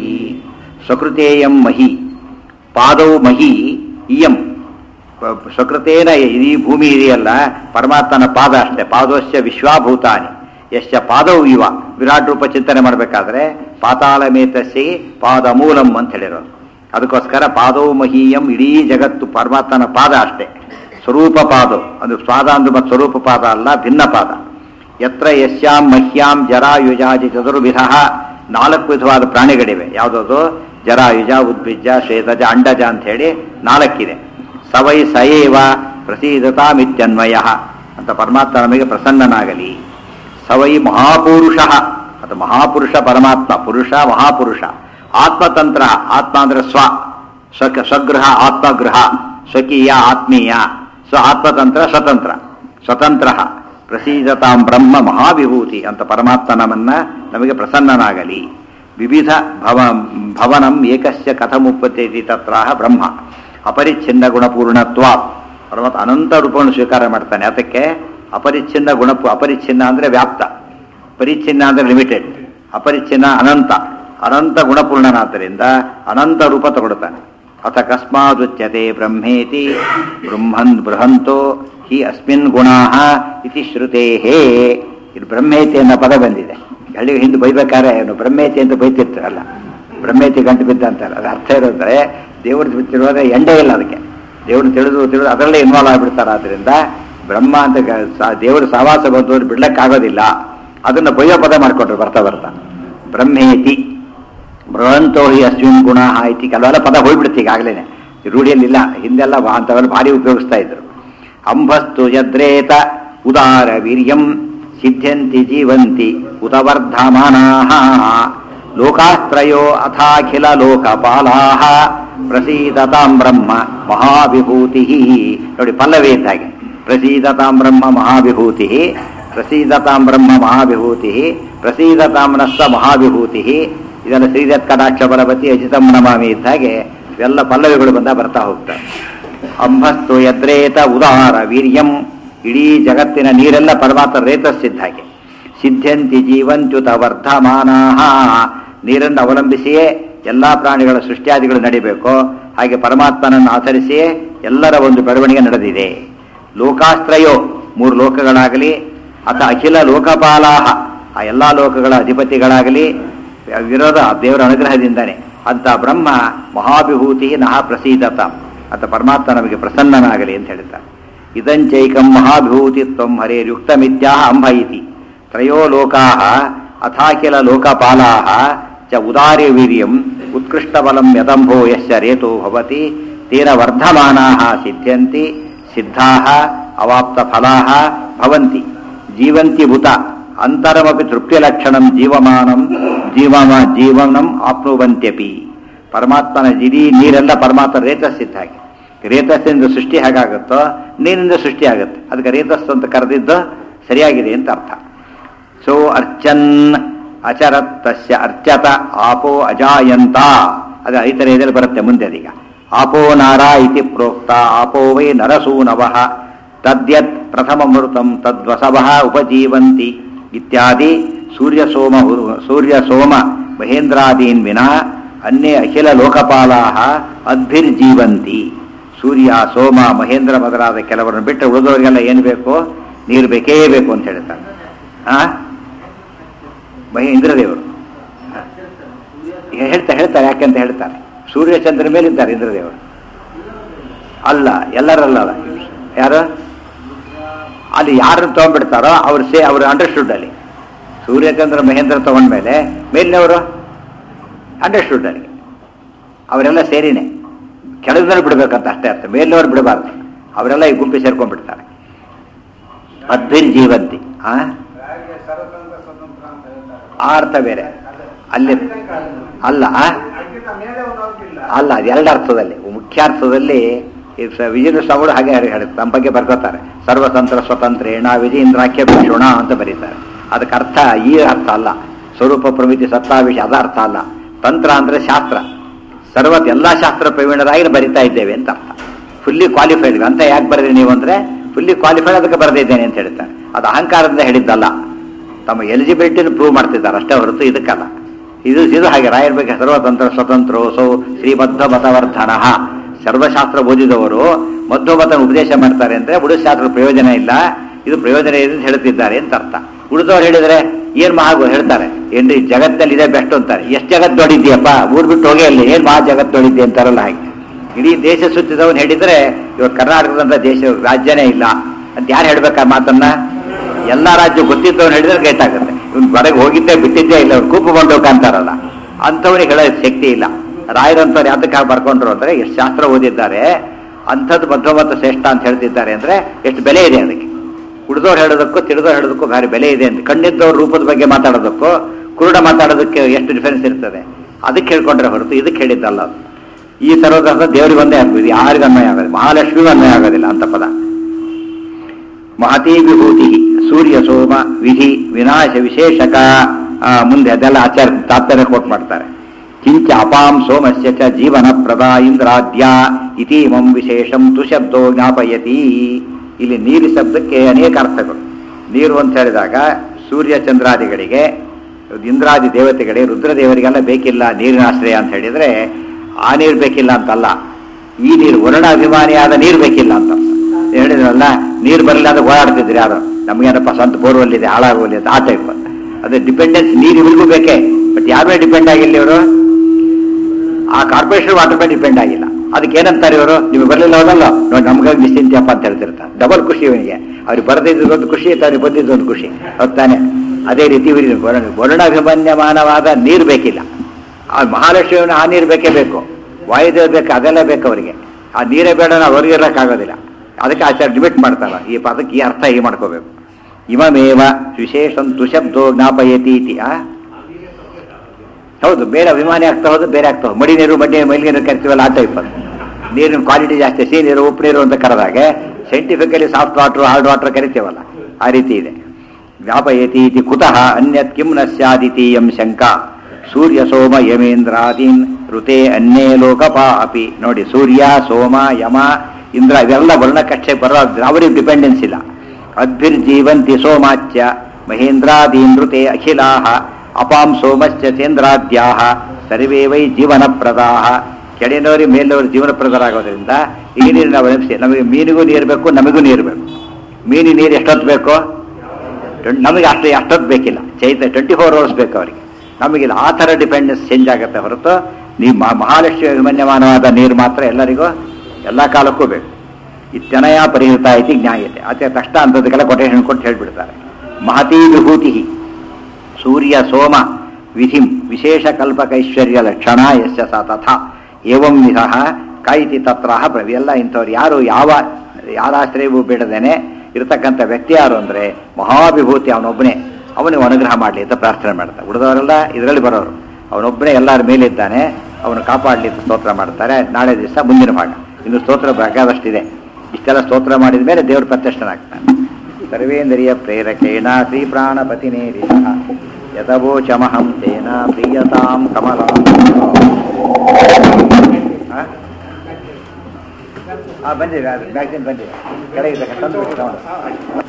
ಸ್ವಕೃತೇಯಂ ಮಹಿ ಪಾದೌ ಮಹಿ ಇಯಂ ಪ- ಸ್ವಕೃತೇನ ಇಡೀ ಭೂಮಿ ಇದೆಯಲ್ಲ ಪರಮಾತ್ಮನ ಪಾದ ಅಷ್ಟೇ ಪಾದೋಶ್ಯ ವಿಶ್ವಾಭೂತಾನಿ ಯಶ್ಚ ಪಾದವು ಇವ ವಿರಾಟ್ ರೂಪ ಚಿಂತನೆ ಮಾಡಬೇಕಾದ್ರೆ ಪಾತಾಳಮೇತಸ್ಸಿ ಪಾದ ಮೂಲಂ ಅಂತ ಹೇಳಿರೋದು ಅದಕ್ಕೋಸ್ಕರ ಪಾದವು ಮಹೀಯಂ ಇಡೀ ಜಗತ್ತು ಪರಮಾತ್ಮನ ಪಾದ ಅಷ್ಟೇ ಸ್ವರೂಪ ಪಾದ ಅದು ಸ್ವಾದ ಅಂದ್ರೆ ಮತ್ತು ಸ್ವರೂಪ ಪಾದ ಅಲ್ಲ ಭಿನ್ನ ಪಾದ ಯತ್ರ ಯಸ್ಯಾಂ ಮಹ್ಯಾಂ ಜರಾಯುಜಾದಿ ಚತುರ್ವಿಧ ನಾಲ್ಕು ವಿಧವಾದ ಪ್ರಾಣಿಗಳಿವೆ ಯಾವುದದು ಜರಾಯುಜ ಉದ್ಭಿಜ ಶ್ವೇತಜ ಅಂಡಜ ಅಂತ ಹೇಳಿ ನಾಲ್ಕಿದೆ ಸವೈ ಸಯೇವ ಪ್ರಸೀದತಾಮಿತ್ಯನ್ವಯ ಅಂತ ಪರಮಾತ್ಮ ನಮಗೆ ಪ್ರಸನ್ನನಾಗಲಿ ಸವೈ ಮಹಾಪುರುಷ ಅದು ಮಹಾಪುರುಷ ಪರಮಾತ್ಮ ಪುರುಷ ಮಹಾಪುರುಷ ಆತ್ಮತಂತ್ರ ಆತ್ಮ ಅಂದ್ರೆ ಸ್ವ ಸ್ವಕ ಸ್ವಗೃಹ ಆತ್ಮಗೃಹ ಸ್ವಕೀಯ ಆತ್ಮೀಯ ಸ್ವ ಆತ್ಮತಂತ್ರ ಸ್ವತಂತ್ರ ಸ್ವತಂತ್ರ ಪ್ರಸೀದತಾಂ ಬ್ರಹ್ಮ ಮಹಾವಿಭೂತಿ ಅಂತ ಪರಮಾತ್ಮ ನಮ್ಮನ್ನ ನಮಗೆ ಪ್ರಸನ್ನನಾಗಲಿ ವಿವಿಧ ಭವ ಭವನಂ ಏಕಸ್ಯ ಕಥಮುಪತ್ತೇತಿ ತತ್ರಾಹ ಬ್ರಹ್ಮ ಅಪರಿಚ್ಛಿನ್ನ ಗುಣಪೂರ್ಣತ್ವ ಪರಮಾತ್ಮ ಅನಂತ ರೂಪವನ್ನು ಸ್ವೀಕಾರ ಮಾಡ್ತಾನೆ ಅದಕ್ಕೆ ಅಪರಿಚ್ಛಿನ್ನ ಗುಣ ಅಪರಿಚ್ಛಿನ್ನ ಅಂದ್ರೆ ವ್ಯಾಪ್ತ ಪರಿಚ್ಛಿನ್ನ ಅಂದ್ರೆ ಲಿಮಿಟೆಡ್ ಅಪರಿಚ್ಛಿನ್ನ ಅನಂತ ಅನಂತ ಗುಣಪೂರ್ಣನಾದ್ದರಿಂದ ಅನಂತ ರೂಪ ತಗೊಳ್ತಾನೆ ಅಥ ಕಸ್ಮಾದುಚ್ಯತೆ ಬ್ರಹ್ಮೇತಿ ಬೃಹನ್ ಬೃಹಂತೋ ಹಿ ಅಸ್ಮಿನ್ ಗುಣಾ ಇತಿ ಶ್ರುತೇಹೇ ಇದು ಬ್ರಹ್ಮೇತಿ ಅನ್ನೋ ಪದ ಬಂದಿದೆ ಹಳ್ಳಿಗೆ ಹಿಂದೆ ಬೈಬೇಕಾದ್ರೆ ಅವನು ಬ್ರಹ್ಮೇತಿ ಅಂತ ಬೈತಿರ್ತಾರಲ್ಲ ಬ್ರಹ್ಮೇತಿ ಗಂಟು ಬಿದ್ದ ಅಂತಾರೆ ಅದು ಅರ್ಥ ಇರೋದ್ರೆ ದೇವರು ಬಿತ್ತಿರುವಾಗ ಎಂಡೇ ಇಲ್ಲ ಅದಕ್ಕೆ ದೇವ್ರನ್ನ ತಿಳಿದು ತಿಳಿದು ಅದರಲ್ಲೇ ಇನ್ವಾಲ್ವ್ ಆಗಿಬಿಡ್ತಾರೆ ಆದ್ರಿಂದ ಬ್ರಹ್ಮ ಅಂತ ಗ- ಸಾ- ದೇವರ ಸಹವಾಸ ಬಂದವರು ಬಿಡ್ಲಕ್ಕಾಗೋದಿಲ್ಲ ಅದನ್ನ ಬಯ್ಯೋ ಪದ ಮಾಡ್ಕೊಂಡ್ರು ಬರ್ತಾ ಬರ್ತಾ ಬ್ರಹ್ಮೇತಿ ಬೃಹಂತೋ ಹಿ ಅಶ್ವಿನ್ ಗುಣ ಇತಿ ಕೆಲವೆಲ್ಲ ಪದ ಹೋಗ್ಬಿಡುತ್ತೆ ಈಗಾಗಲೇ ರೂಢಿಯಲ್ಲಿಲ್ಲ ಹಿಂದೆಲ್ಲ ಬಾ- ಅಂಥವೆಲ್ಲ ಭಾರಿ ಉಪಯೋಗಿಸ್ತಾ ಇದ್ರು ಅಂಬಸ್ತು ಯದ್ರೇತ ಉದಾರ ವೀರ್ಯಂ ಸಿದ್ಧ್ಯಂತಿ ಜೀವಂತಿ ಉತವರ್ಧಮಾನಾಃ ಲೋಕಾಸ್ತ್ರಯೋ ಅಥಾಖಿಲ ಲೋಕಪಾಲಾಹ ಪ್ರಸೀದತಾಂ ಬ್ರಹ್ಮ ಮಹಾವಿಭೂತಿ ನೋಡಿ ಪಲ್ಲವಿ ಇದ್ದ ಹಾಗೆ ಪ್ರಸೀದತಾಂ ಬ್ರಹ್ಮ ಮಹಾವಿಭೂತಿ ಪ್ರಸೀದತಾಂ ಬ್ರಹ್ಮ ಮಹಾವಿಭೂತಿ ಪ್ರಸೀದತಾಂ ನಸ್ಸ ಮಹಾವಿಭೂತಿ ಇದೆಲ್ಲ ಶ್ರೀದತ್ ಕಟಾಕ್ಷ ಬಲವತಿ ಅಜಿತಂ ನಮಾಮಿ ಇದ್ದ ಹಾಗೆ ಇವೆಲ್ಲ ಪಲ್ಲವಿಗಳು ಬಂದ ಬರ್ತಾ ಹೋಗ್ತವೆ ಅಂಬಸ್ತು ಯದ್ರೇತ ಉದಾರ ವೀರ್ಯಂ ಇಡೀ ಜಗತ್ತಿನ ನೀರೆಲ್ಲ ಪರಮಾತ್ಮ ರೇತಸ್ಸಿದ್ದ ಹಾಗೆ ಸಿದ್ಧಂತಿ ಜೀವಂತ್ಯುತ ವರ್ಧಮಾನಾಹ ನೀರನ್ನು ಅವಲಂಬಿಸಿಯೇ ಎಲ್ಲಾ ಪ್ರಾಣಿಗಳ ಸೃಷ್ಟಿಯಾದಿಗಳು ನಡಿಬೇಕು ಹಾಗೆ ಪರಮಾತ್ಮನನ್ನು ಆಚರಿಸಿಯೇ ಎಲ್ಲರ ಒಂದು ಬೆಳವಣಿಗೆ ನಡೆದಿದೆ ಲೋಕಾಸ್ತ್ರಯೋ ಮೂರು ಲೋಕಗಳಾಗಲಿ ಅಥ ಅಖಿಲ ಲೋಕಪಾಲಾಹ ಆ ಎಲ್ಲಾ ಲೋಕಗಳ ಅಧಿಪತಿಗಳಾಗಲಿ ವಿರೋಧ ದೇವರ ಅನುಗ್ರಹದಿಂದನೇ ಅಂತ ಬ್ರಹ್ಮ ಮಹಾಭಿಭೂತಿ ನಹ ಪ್ರಸೀದತ ಅಂತ ಪರಮಾತ್ಮ ನಮಗೆ ಪ್ರಸನ್ನನಾಗಲಿ ಅಂತ ಹೇಳ್ತಾರೆ ಇದಂಚೈಕಂ ಮಹಾಭಿಭೂತಿತ್ವಂ ಹರೇರ್ಯುಕ್ತಮಿತ್ಯಾಹ ಅಂಬ ಇತಿ ತ್ರಯೋ ಲೋಕಾಹ ಅಥಾಖಿಲ ಲೋಕಪಾಲಾಹ ಚ ಉದಾರ್ಯ ವೀರ್ಯಂ ಉತ್ಕೃಷ್ಟಬಲಂ ಯದಂಭೋ ಯಶ್ಚ ರೇತೋ ಭವತಿ ತೇನ ವರ್ಧಮಾನಾಹ ಸಿದ್ಧ್ಯಂತಿ ಸಿದ್ಧಾಹ ಅವಾಪ್ತ ಫಲಾಹ ಭವಂತಿ ಜೀವಂತಿ ಭೂತ ಅಂತರಮಪಿ ತೃಪ್ತಿಲಕ್ಷಣಂ ಜೀವಮಾನಂ ಜೀವಮ ಜೀವನಂ ಆಪ್ನುವಂತ್ಯಪಿ ಪರಮಾತ್ಮನ ಇಡೀ ನೀರೆಲ್ಲ ಪರಮಾತ್ಮ ರೇತಸ್ಸಿದ್ದ ಹಾಗೆ ರೇತಸ್ಸಿಂದ ಸೃಷ್ಟಿ ಹೇಗಾಗುತ್ತೋ ನೀರಿನಿಂದ ಸೃಷ್ಟಿ ಆಗುತ್ತೆ ಅದಕ್ಕೆ ರೇತಸ್ಸು ಅಂತ ಕರೆದಿದ್ದು ಸರಿಯಾಗಿದೆ ಅಂತ ಅರ್ಥ ಸೊ ಅರ್ಚನ್ ಅಚರತ್ ತಸ್ಯ ಅರ್ಚತ ಆಪೋ ಅಜಾಯಂತ ಅದು ಐತರ ಇದರಲ್ಲಿ ಬರುತ್ತೆ ಮುಂದೆ ಅದೀಗ ಆಪೋ ನಾರ ಇತಿ ಪ್ರೋಕ್ತ ಆಪೋ ವೈ ನರಸೂನವಃ ತದ್ಯತ್ ಪ್ರಥಮಮೃತಂ ತದ್ವಸವಃ ಉಪಜೀವಂತಿ ಇತ್ಯಾದಿ ಸೂರ್ಯ ಸೋಮ ಸೂರ್ಯ ಸೋಮ ಮಹೇಂದ್ರಾದೀನ್ ವಿನಾ ಅನ್ಯೇ ಅಖಿಲ ಲೋಕಪಾಲಾಹ ಅದ್ಭಿರ್ಜೀವಂತಿ ಸೂರ್ಯ ಸೋಮ ಮಹೇಂದ್ರ ಮೊದಲಾದ ಕೆಲವರನ್ನು ಬಿಟ್ಟು ಉಳಿದವರಿಗೆಲ್ಲ ಏನು ಬೇಕು ನೀರು ಬೇಕೇ ಬೇಕು ಅಂತ ಹೇಳ್ತಾರೆ ಆ ಮಹೇ ಇಂದ್ರದೇವರು ಹೇಳ್ತಾರೆ ಹೇಳ್ತಾರೆ ಯಾಕೆಂತ ಹೇಳ್ತಾರೆ ಸೂರ್ಯಚಂದ್ರ ಮೇಲೆ ಇದ್ದಾರೆ ಇಂದ್ರದೇವರು ಅಲ್ಲ ಎಲ್ಲರಲ್ಲ ಅಲ್ಲ. ಯಾರು ಅಲ್ಲಿ ಯಾರನ್ನು ತಗೊಂಡ್ಬಿಡ್ತಾರೋ ಅವ್ರು ಸೇ ಅವ್ರು ಅಂಡರ್ಸ್ಟುಡ್ ಅಲ್ಲಿ ಸೂರ್ಯಚಂದ್ರ ಮಹೇಂದ್ರ ತಗೊಂಡ್ಮೇಲೆ ಮೇಲಿನವರು ಅಂಡರ್ಸ್ಟುಡ್ ಅಲ್ಲಿ ಅವರೆಲ್ಲ ಸೇರಿನೇ ಕೆಳಗಿನಲ್ಲಿ ಬಿಡ್ಬೇಕಂತ ಅಷ್ಟೇ ಅರ್ಥ ಮೇಲಿನವ್ರು ಬಿಡಬಾರ್ದು ಅವರೆಲ್ಲ ಈ ಗುಂಪಿ ಸೇರ್ಕೊಂಡ್ಬಿಡ್ತಾರೆ ಅದ್ಭಿರ್ ಜೀವಂತಿ ಆ ಹಾಗೆ ಸರ್ವತಂತ್ರ ಸ್ವತಂತ್ರ ಅಂತ ಹೇಳ್ತಾರೆ ಆ ಅರ್ಥ ಬೇರೆ ಅಲ್ಲಿ ಅಲ್ಲ ಆ? ಅದಕ್ಕಿಂತ ಮೇಲೆ ಒಂದು ಅವ್ರಿಗಿಲ್ಲ ಅಲ್ಲ ಅದು ಎರಡು ಅರ್ಥದಲ್ಲಿ ಮುಖ್ಯಾರ್ಥದಲ್ಲಿ ಈ ಸ- ವಿಜೇಂದ್ರ ಸ್ವಾಮಿಗಳು ಹಾಗೆ ಹೇಳಿ ಹೇಳುತ್ತೆ ನಮ್ಮ ಬಗ್ಗೆ ಬರ್ಕೋತಾರೆ ಸರ್ವತಂತ್ರ ಸ್ವತಂತ್ರೇಣ ವಿಜೇಂದ್ರಾಖ್ಯ ಭಿಕ್ಷುಣ ಅಂತ ಬರೀತಾರೆ ಅದಕ್ಕೆ ಅರ್ಥ ಈ ಅರ್ಥ ಅಲ್ಲ ಸ್ವರೂಪ ಪ್ರಮಿತಿ ಸತ್ತಾವಿಷ ಅದ ಅರ್ಥ ಅಲ್ಲ ತಂತ್ರ ಅಂದ್ರೆ ಶಾಸ್ತ್ರ ಸರ್ವ ಎಲ್ಲಾ ಶಾಸ್ತ್ರ ಪ್ರವೀಣರಾಗಿ ಬರಿತಾ ಇದ್ದೇವೆ ಅಂತ ಅರ್ಥ ಫುಲ್ಲಿ ಕ್ವಾಲಿಫೈಡ್ ಅಂತ ಯಾಕೆ ಬರೆದ್ರಿ ನೀವು ಅಂದ್ರೆ ಫುಲ್ಲಿ ಕ್ವಾಲಿಫೈಡ್ ಅದಕ್ಕೆ ಬರೆದಿದ್ದೇನೆ ಅಂತ ಹೇಳ್ತಾರೆ ಅದು ಅಹಂಕಾರದಿಂದ ಹೇಳಿದ್ದಲ್ಲ ತಮ್ಮ ಎಲಿಜಿಬಿಲಿಟಿನ ಪ್ರೂವ್ ಮಾಡ್ತಿದ್ದಾರೆ ಅಷ್ಟೇ ಹೊರತು ಇದಕ್ಕಲ್ಲ ಇದು ಇದು ಹಾಗೆ ರಾಯರ್ ಬಗ್ಗೆ ಸರ್ವತಂತ್ರ ಸ್ವತಂತ್ರೋ ಸೌ ಶ್ರೀಮಧ್ವ ಮತವರ್ಧನ ಸರ್ವಶಾಸ್ತ್ರ ಓದಿದವರು ಮಧ್ವಮತನ ಉಪದೇಶ ಮಾಡ್ತಾರೆ ಅಂದ್ರೆ ಉಳಿದ ಪ್ರಯೋಜನ ಇಲ್ಲ ಇದು ಪ್ರಯೋಜನ ಇದೆ ಅಂತ ಹೇಳ್ತಿದ್ದಾರೆ ಅಂತ ಅರ್ಥ ಉಳಿದವ್ರು ಹೇಳಿದ್ರೆ ಏನ್ ಮಹಾ ಹೇಳ್ತಾರೆ ಏನ್ರಿ ಜಗತ್ತಲ್ಲಿ ಇದೆ ಬೆಸ್ಟ್ ಅಂತಾರೆ ಎಷ್ಟು ಜಗತ್ ನೋಡಿದ್ಯಪ್ಪ ಊರ್ ಬಿಟ್ಟು ಹೋಗಿ ಅಲ್ಲಿ ಏನ್ ಮಹಾ ಜಗತ್ ನೋಡಿದ್ದೆ ಅಂತಾರಲ್ಲ ಹಾಗೆ ಇಡೀ ದೇಶ ಸುತ್ತಿದವನು ಹೇಳಿದ್ರೆ ಇವಾಗ ಕರ್ನಾಟಕದಂತ ದೇಶ ರಾಜ್ಯನೇ ಇಲ್ಲ ಅಂತ ಯಾರು ಹೇಳ್ಬೇಕಾ ಮಾತನ್ನ ಎಲ್ಲಾ ರಾಜ್ಯ ಗೊತ್ತಿದ್ದವನು ಹೇಳಿದ್ರೆ ಗೇಟ್ ಆಗುತ್ತೆ ಇವ್ನು ಹೊರಗೆ ಹೋಗಿದ್ದೇ ಬಿಟ್ಟಿದ್ದೇ ಇಲ್ಲ ಅವ್ನು ಕೂಪು ಬಂಡೋಕ ಅಂತಾರಲ್ಲ ಅಂಥವನಿಗೆ ಹೇಳೋ ಶಕ್ತಿ ಇಲ್ಲ ರಾಯರಂತವ್ರು ಯಾತಕ್ಕೆ ಬರ್ಕೊಂಡ್ರು ಅಂದ್ರೆ ಎಷ್ಟು ಶಾಸ್ತ್ರ ಓದಿದ್ದಾರೆ ಅಂಥದ್ದು ಮಧ್ವಮತ ಶ್ರೇಷ್ಠ ಅಂತ ಹೇಳ್ತಿದ್ದಾರೆ ಅಂದ್ರೆ ಎಷ್ಟು ಬೆಲೆ ಇದೆ ಅದಕ್ಕೆ ಉಳಿದವ್ರು ಹೇಳೋದಕ್ಕೂ ತಿಳಿದವ್ರು ಹೇಳೋದಕ್ಕೂ ಭಾರಿ ಬೆಲೆ ಇದೆ ಅಂತ ಕಣ್ಣಿದ್ದವ್ರ ರೂಪದ ಬಗ್ಗೆ ಮಾತಾಡೋದಕ್ಕೂ ಕುರುಡ ಮಾತಾಡೋದಕ್ಕೆ ಎಷ್ಟು ಡಿಫರೆನ್ಸ್ ಇರ್ತದೆ ಅದಕ್ಕೆ ಹೇಳ್ಕೊಂಡ್ರೆ ಹೊರತು ಇದಕ್ಕೆ ಹೇಳಿದ್ದಲ್ಲ ಅದು ಈ ಸರ್ವದ ದೇವರಿಗೆ ಒಂದೇ ಆಗ್ಬೋದು ಯಾರಿಗೂ ಅನ್ವಯ ಆಗೋದಿಲ್ಲ ಮಹಾಲಕ್ಷ್ಮಿಗೂ ಅನ್ವಯ ಆಗೋದಿಲ್ಲ ಅಂತ ಪದ ಮಹತಿ ವಿಭೂತಿ ಸೂರ್ಯ ಸೋಮ ವಿಧಿ ವಿನಾಶ ವಿಶೇಷಕ ಆ, ಮುಂದೆ ಅದೆಲ್ಲ ಆಚಾರ ತಾತ್ಪರ್ಯ ಕೋಟ್ ಮಾಡ್ತಾರೆ ಕಿಂಚ ಅಪಾಂ ಸೋಮಸ್ಯ ಚ ಜೀವನ ಪ್ರದ ಇಂದ್ರಾದ್ಯ ಇತೀಮಂ ವಿಶೇಷಂ ತುಶಬ್ದೋ ಜ್ಞಾಪಯತಿ ಇಲ್ಲಿ ನೀರು ಶಬ್ದಕ್ಕೆ ಅನೇಕ ಅರ್ಥಗಳು ನೀರು ಅಂತ ಹೇಳಿದಾಗ ಸೂರ್ಯ ಚಂದ್ರಾದಿಗಳಿಗೆ ಇಂದ್ರಾದಿ ದೇವತೆಗಳಿಗೆ ರುದ್ರದೇವರಿಗೆಲ್ಲ ಬೇಕಿಲ್ಲ ನೀರಿನ ಆಶ್ರಯ ಅಂತ ಹೇಳಿದ್ರೆ ಆ ನೀರು ಬೇಕಿಲ್ಲ ಅಂತಲ್ಲ ಈ ನೀರು ವರ್ಣಾಭಿಮಾನಿಯಾದ ನೀರು ಬೇಕಿಲ್ಲ ಅಂತ ಹೇಳಿದ್ರಲ್ಲ ನೀರು ಬರಲಿಲ್ಲ ಅಂದ್ರೆ ಓಡಾಡ್ತಿದ್ರಿ ಯಾರು ನಮಗೇನಪ್ಪ ಸ್ವಂತ ಬೋರ್ವೆಲ್ ಇದೆ ಹಾಳಾಗೋಲಿ ಅಂತ ಆ ಟೈಪ್ ಅದೇ ಡಿಪೆಂಡೆನ್ಸ್ ನೀರು ಇವ್ರಿಗೂ ಬೇಕೇ ಬಟ್ ಯಾರ ಮೇಲೆ ಡಿಪೆಂಡ್ ಆಗಿಲ್ಲ ಇವರು ಆ ಕಾರ್ಪೊರೇಷನ್ ವಾಟರ್ ಮೇಲೆ ಡಿಪೆಂಡ್ ಆಗಿಲ್ಲ ಅದಕ್ಕೆ ಏನಂತಾರೆ ಇವರು ನಿಮಗೆ ಬರಲಿಲ್ಲ ಹೋದಲ್ಲ ನೋಡಿ ನಮ್ಗಾಗಿ ನಿಶ್ಚಿಂತೆಯಪ್ಪ ಅಂತ ಹೇಳ್ತಿರ್ತಾರೆ ಡಬಲ್ ಖುಷಿ ಇವನಿಗೆ ಅವ್ರಿಗೆ ಬರದಿದ್ದು ಒಂದು ಖುಷಿ ಅವ್ರಿಗೆ ಬಂದಿದ್ದು ಒಂದು ಖುಷಿ ಹೊತ್ತಾನೆ ಅದೇ ರೀತಿ ಇವರಿಗೆ ವರ್ಣ ವರ್ಣಾಭಿಮನ್ಯಮಾನವಾದ ನೀರು ಬೇಕಿಲ್ಲ ಆ ಮಹಾಲಕ್ಷ್ಮಿಯವನ ಆ ನೀರು ಬೇಕೇ ಬೇಕು ವಾಯುದೇವ ಬೇಕು ಅದೆಲ್ಲ ಬೇಕು ಅವರಿಗೆ ಆ ನೀರೇ ಬೇಡ ನಾವು ಅವ್ರಿಗೆ ಇರೋಕ್ಕಾಗೋದಿಲ್ಲ ಅದಕ್ಕೆ ಆಚಾರ ಡಿಬೇಟ್ ಮಾಡ್ತಾರ ಈ ಪದಕ್ಕೆ ಈ ಅರ್ಥ ಹೀಗೆ ಮಾಡ್ಕೋಬೇಕು ಇಮಮೇವ ವಿಶೇಷಂ ತುಶಬ್ದೋ ಜ್ಞಾಪಯತಿ ಇತಿ ಆ ಹೌದು ಬೇರೆ ಅಭಿಮಾನಿ ಆಗ್ತಾ ಹೋದ್ರೆ ಬೇರೆ ಆಗ್ತಾ ಹೋದು ಮಡಿ ನೀರು ಮಡ್ಡಿ ಮೈಲಿ ನೀರು ಕರಿತೀವಲ್ಲ ಆ ಟೈಪ್ ಅದು ನೀರಿನ ಕ್ವಾಲಿಟಿ ಜಾಸ್ತಿ ಸಿಹಿ ನೀರು ಉಪ್ಪು ನೀರು ಅಂತ ಕರೆದಾಗೆ scientifically soft water hard water ಕರಿತೀವಲ್ಲ ಆ ರೀತಿ ಇದೆ ಜ್ಞಾಪಯತಿ ಇತಿ ಕುತಃ ಅನ್ಯತ್ ಕಿಂ ನ ಸ್ಯಾದಿತೀಯಂ ಶಂಕಾ ಸೂರ್ಯ ಸೋಮ ಯಮೇಂದ್ರಾದೀನ್ ಋತೆ ಅನ್ಯೇ ಲೋಕಪಾ ಅಪಿ ನೋಡಿ ಸೂರ್ಯ ಸೋಮ ಯಮ ಇಂದ್ರ ಇವೆಲ್ಲ ವರ್ಣಕಕ್ಷೆ ಬರೋ ಅವರಿಗೆ ಡಿಪೆಂಡೆನ್ಸ್ ಇಲ್ಲ ಅದ್ಭಿರ್ಜೀವಂತಿ ಸೋಮಾಚ್ಯ ಮಹೇಂದ್ರಾದೀನ್ ಋತೆ ಅಖಿಲಾಹ ಅಪಾಂ ಸೋಮಶ್ಚ ಚೇಂದ್ರಾದ್ಯಾಹ ಸರ್ವೇ ವೈ ಜೀವನಪ್ರದಾಹ ಕೆಳಗಿನವರಿಗೆ ಮೇಲಿನವರು ಜೀವನಪ್ರದರಾಗೋದ್ರಿಂದ ಈ ನೀರಿನ ಅವಲಂಬಿಸಿ ನಮಗೆ ಮೀನಿಗೂ ನೀರು ಬೇಕು ನಮಗೂ ನೀರು ಬೇಕು ಮೀನಿನ ನೀರು ಎಷ್ಟೊತ್ತು ಬೇಕು ಟ್ವೆಂ- ನಮಗೆ ಅಷ್ಟು ಅಷ್ಟೊತ್ತು ಬೇಕಿಲ್ಲ ಚೈತ ಟ್ವೆಂಟಿ ಫೋರ್ ಅವರ್ಸ್ ಬೇಕು ಅವರಿಗೆ ನಮಗಿಲ್ಲ ಆ ಥರ ಡಿಪೆಂಡೆನ್ಸ್ ಚೇಂಜ್ ಆಗುತ್ತೆ ಹೊರತು ನೀವು ಮ- ಮಹಾಲಕ್ಷ್ಮಿ ಅಭಿಮನ್ಯಮಾನವಾದ ನೀರು ಮಾತ್ರ ಎಲ್ಲರಿಗೂ ಎಲ್ಲ ಕಾಲಕ್ಕೂ ಬೇಕು ಇತ್ಯನಯ ಪರಿಹೃತ ಐತಿ ಜ್ಞಾಯತೆ ಆಚೆ ತಕ್ಷಣ ಅಂಥದಕ್ಕೆಲ್ಲ ಕೊಟೇಶನ್ ಕೊಟ್ಟು ಹೇಳ್ಬಿಡ್ತಾರೆ ಮಹತೀ ವಿಭೂತಿ ಸೂರ್ಯ ಸೋಮ ವಿಧಿಂ ವಿಶೇಷ ಕಲ್ಪಕೈಶ್ವರ್ಯ ಲಕ್ಷಣ ಯಶ ಸ ತಥಾ ಏವಂ ವಿಧ ಕಾಯಿತಿ ತತ್ರ ಎಲ್ಲ ಇಂಥವ್ರು ಯಾರು ಯಾವ ಯಾರಾಶ್ರಯವೂ ಬಿಡದೇನೆ ಇರತಕ್ಕಂಥ ವ್ಯಕ್ತಿ ಯಾರು ಅಂದರೆ ಮಹಾವಿಭೂತಿ ಅವನೊಬ್ಬನೇ ಅವನಿಗೆ ಅನುಗ್ರಹ ಮಾಡಲಿ ಅಂತ ಪ್ರಾರ್ಥನೆ ಮಾಡ್ತಾರೆ ಉಳಿದವರೆಲ್ಲ ಇದರಲ್ಲಿ ಬರೋರು ಅವನೊಬ್ಬನೇ ಎಲ್ಲರ ಮೇಲಿದ್ದಾನೆ ಅವನು ಕಾಪಾಡಲಿ ಅಂತ ಸ್ತೋತ್ರ ಮಾಡ್ತಾರೆ ನಾಳೆ ದಿವಸ ಮುಂದಿನ ಭಾಗ ಇನ್ನು ಸ್ತೋತ್ರ ಬೇಕಾದಷ್ಟಿದೆ ಇಷ್ಟೆಲ್ಲ ಸ್ತೋತ್ರ ಮಾಡಿದ ಮೇಲೆ ದೇವರು ಪ್ರತ್ಯಕ್ಷನಾಗ್ತಾನೆ ಸರ್ವೇಂದ್ರಿಯ ಪ್ರೇರಕೇಣ ಶ್ರೀ ಪ್ರಾಣಪತಿನೇರಿತ ಯಥವೋಚಮಹಂ ತೇನ ಪ್ರಿಯತಾಂ ಕಮಲಾ ಬಂದಿದೆ ಮ್ಯಾಗ್ಝಿನ್ ಬಂದಿದೆ ಕೆಳಗೆ ತಂದು ಬಿಟ್ಟು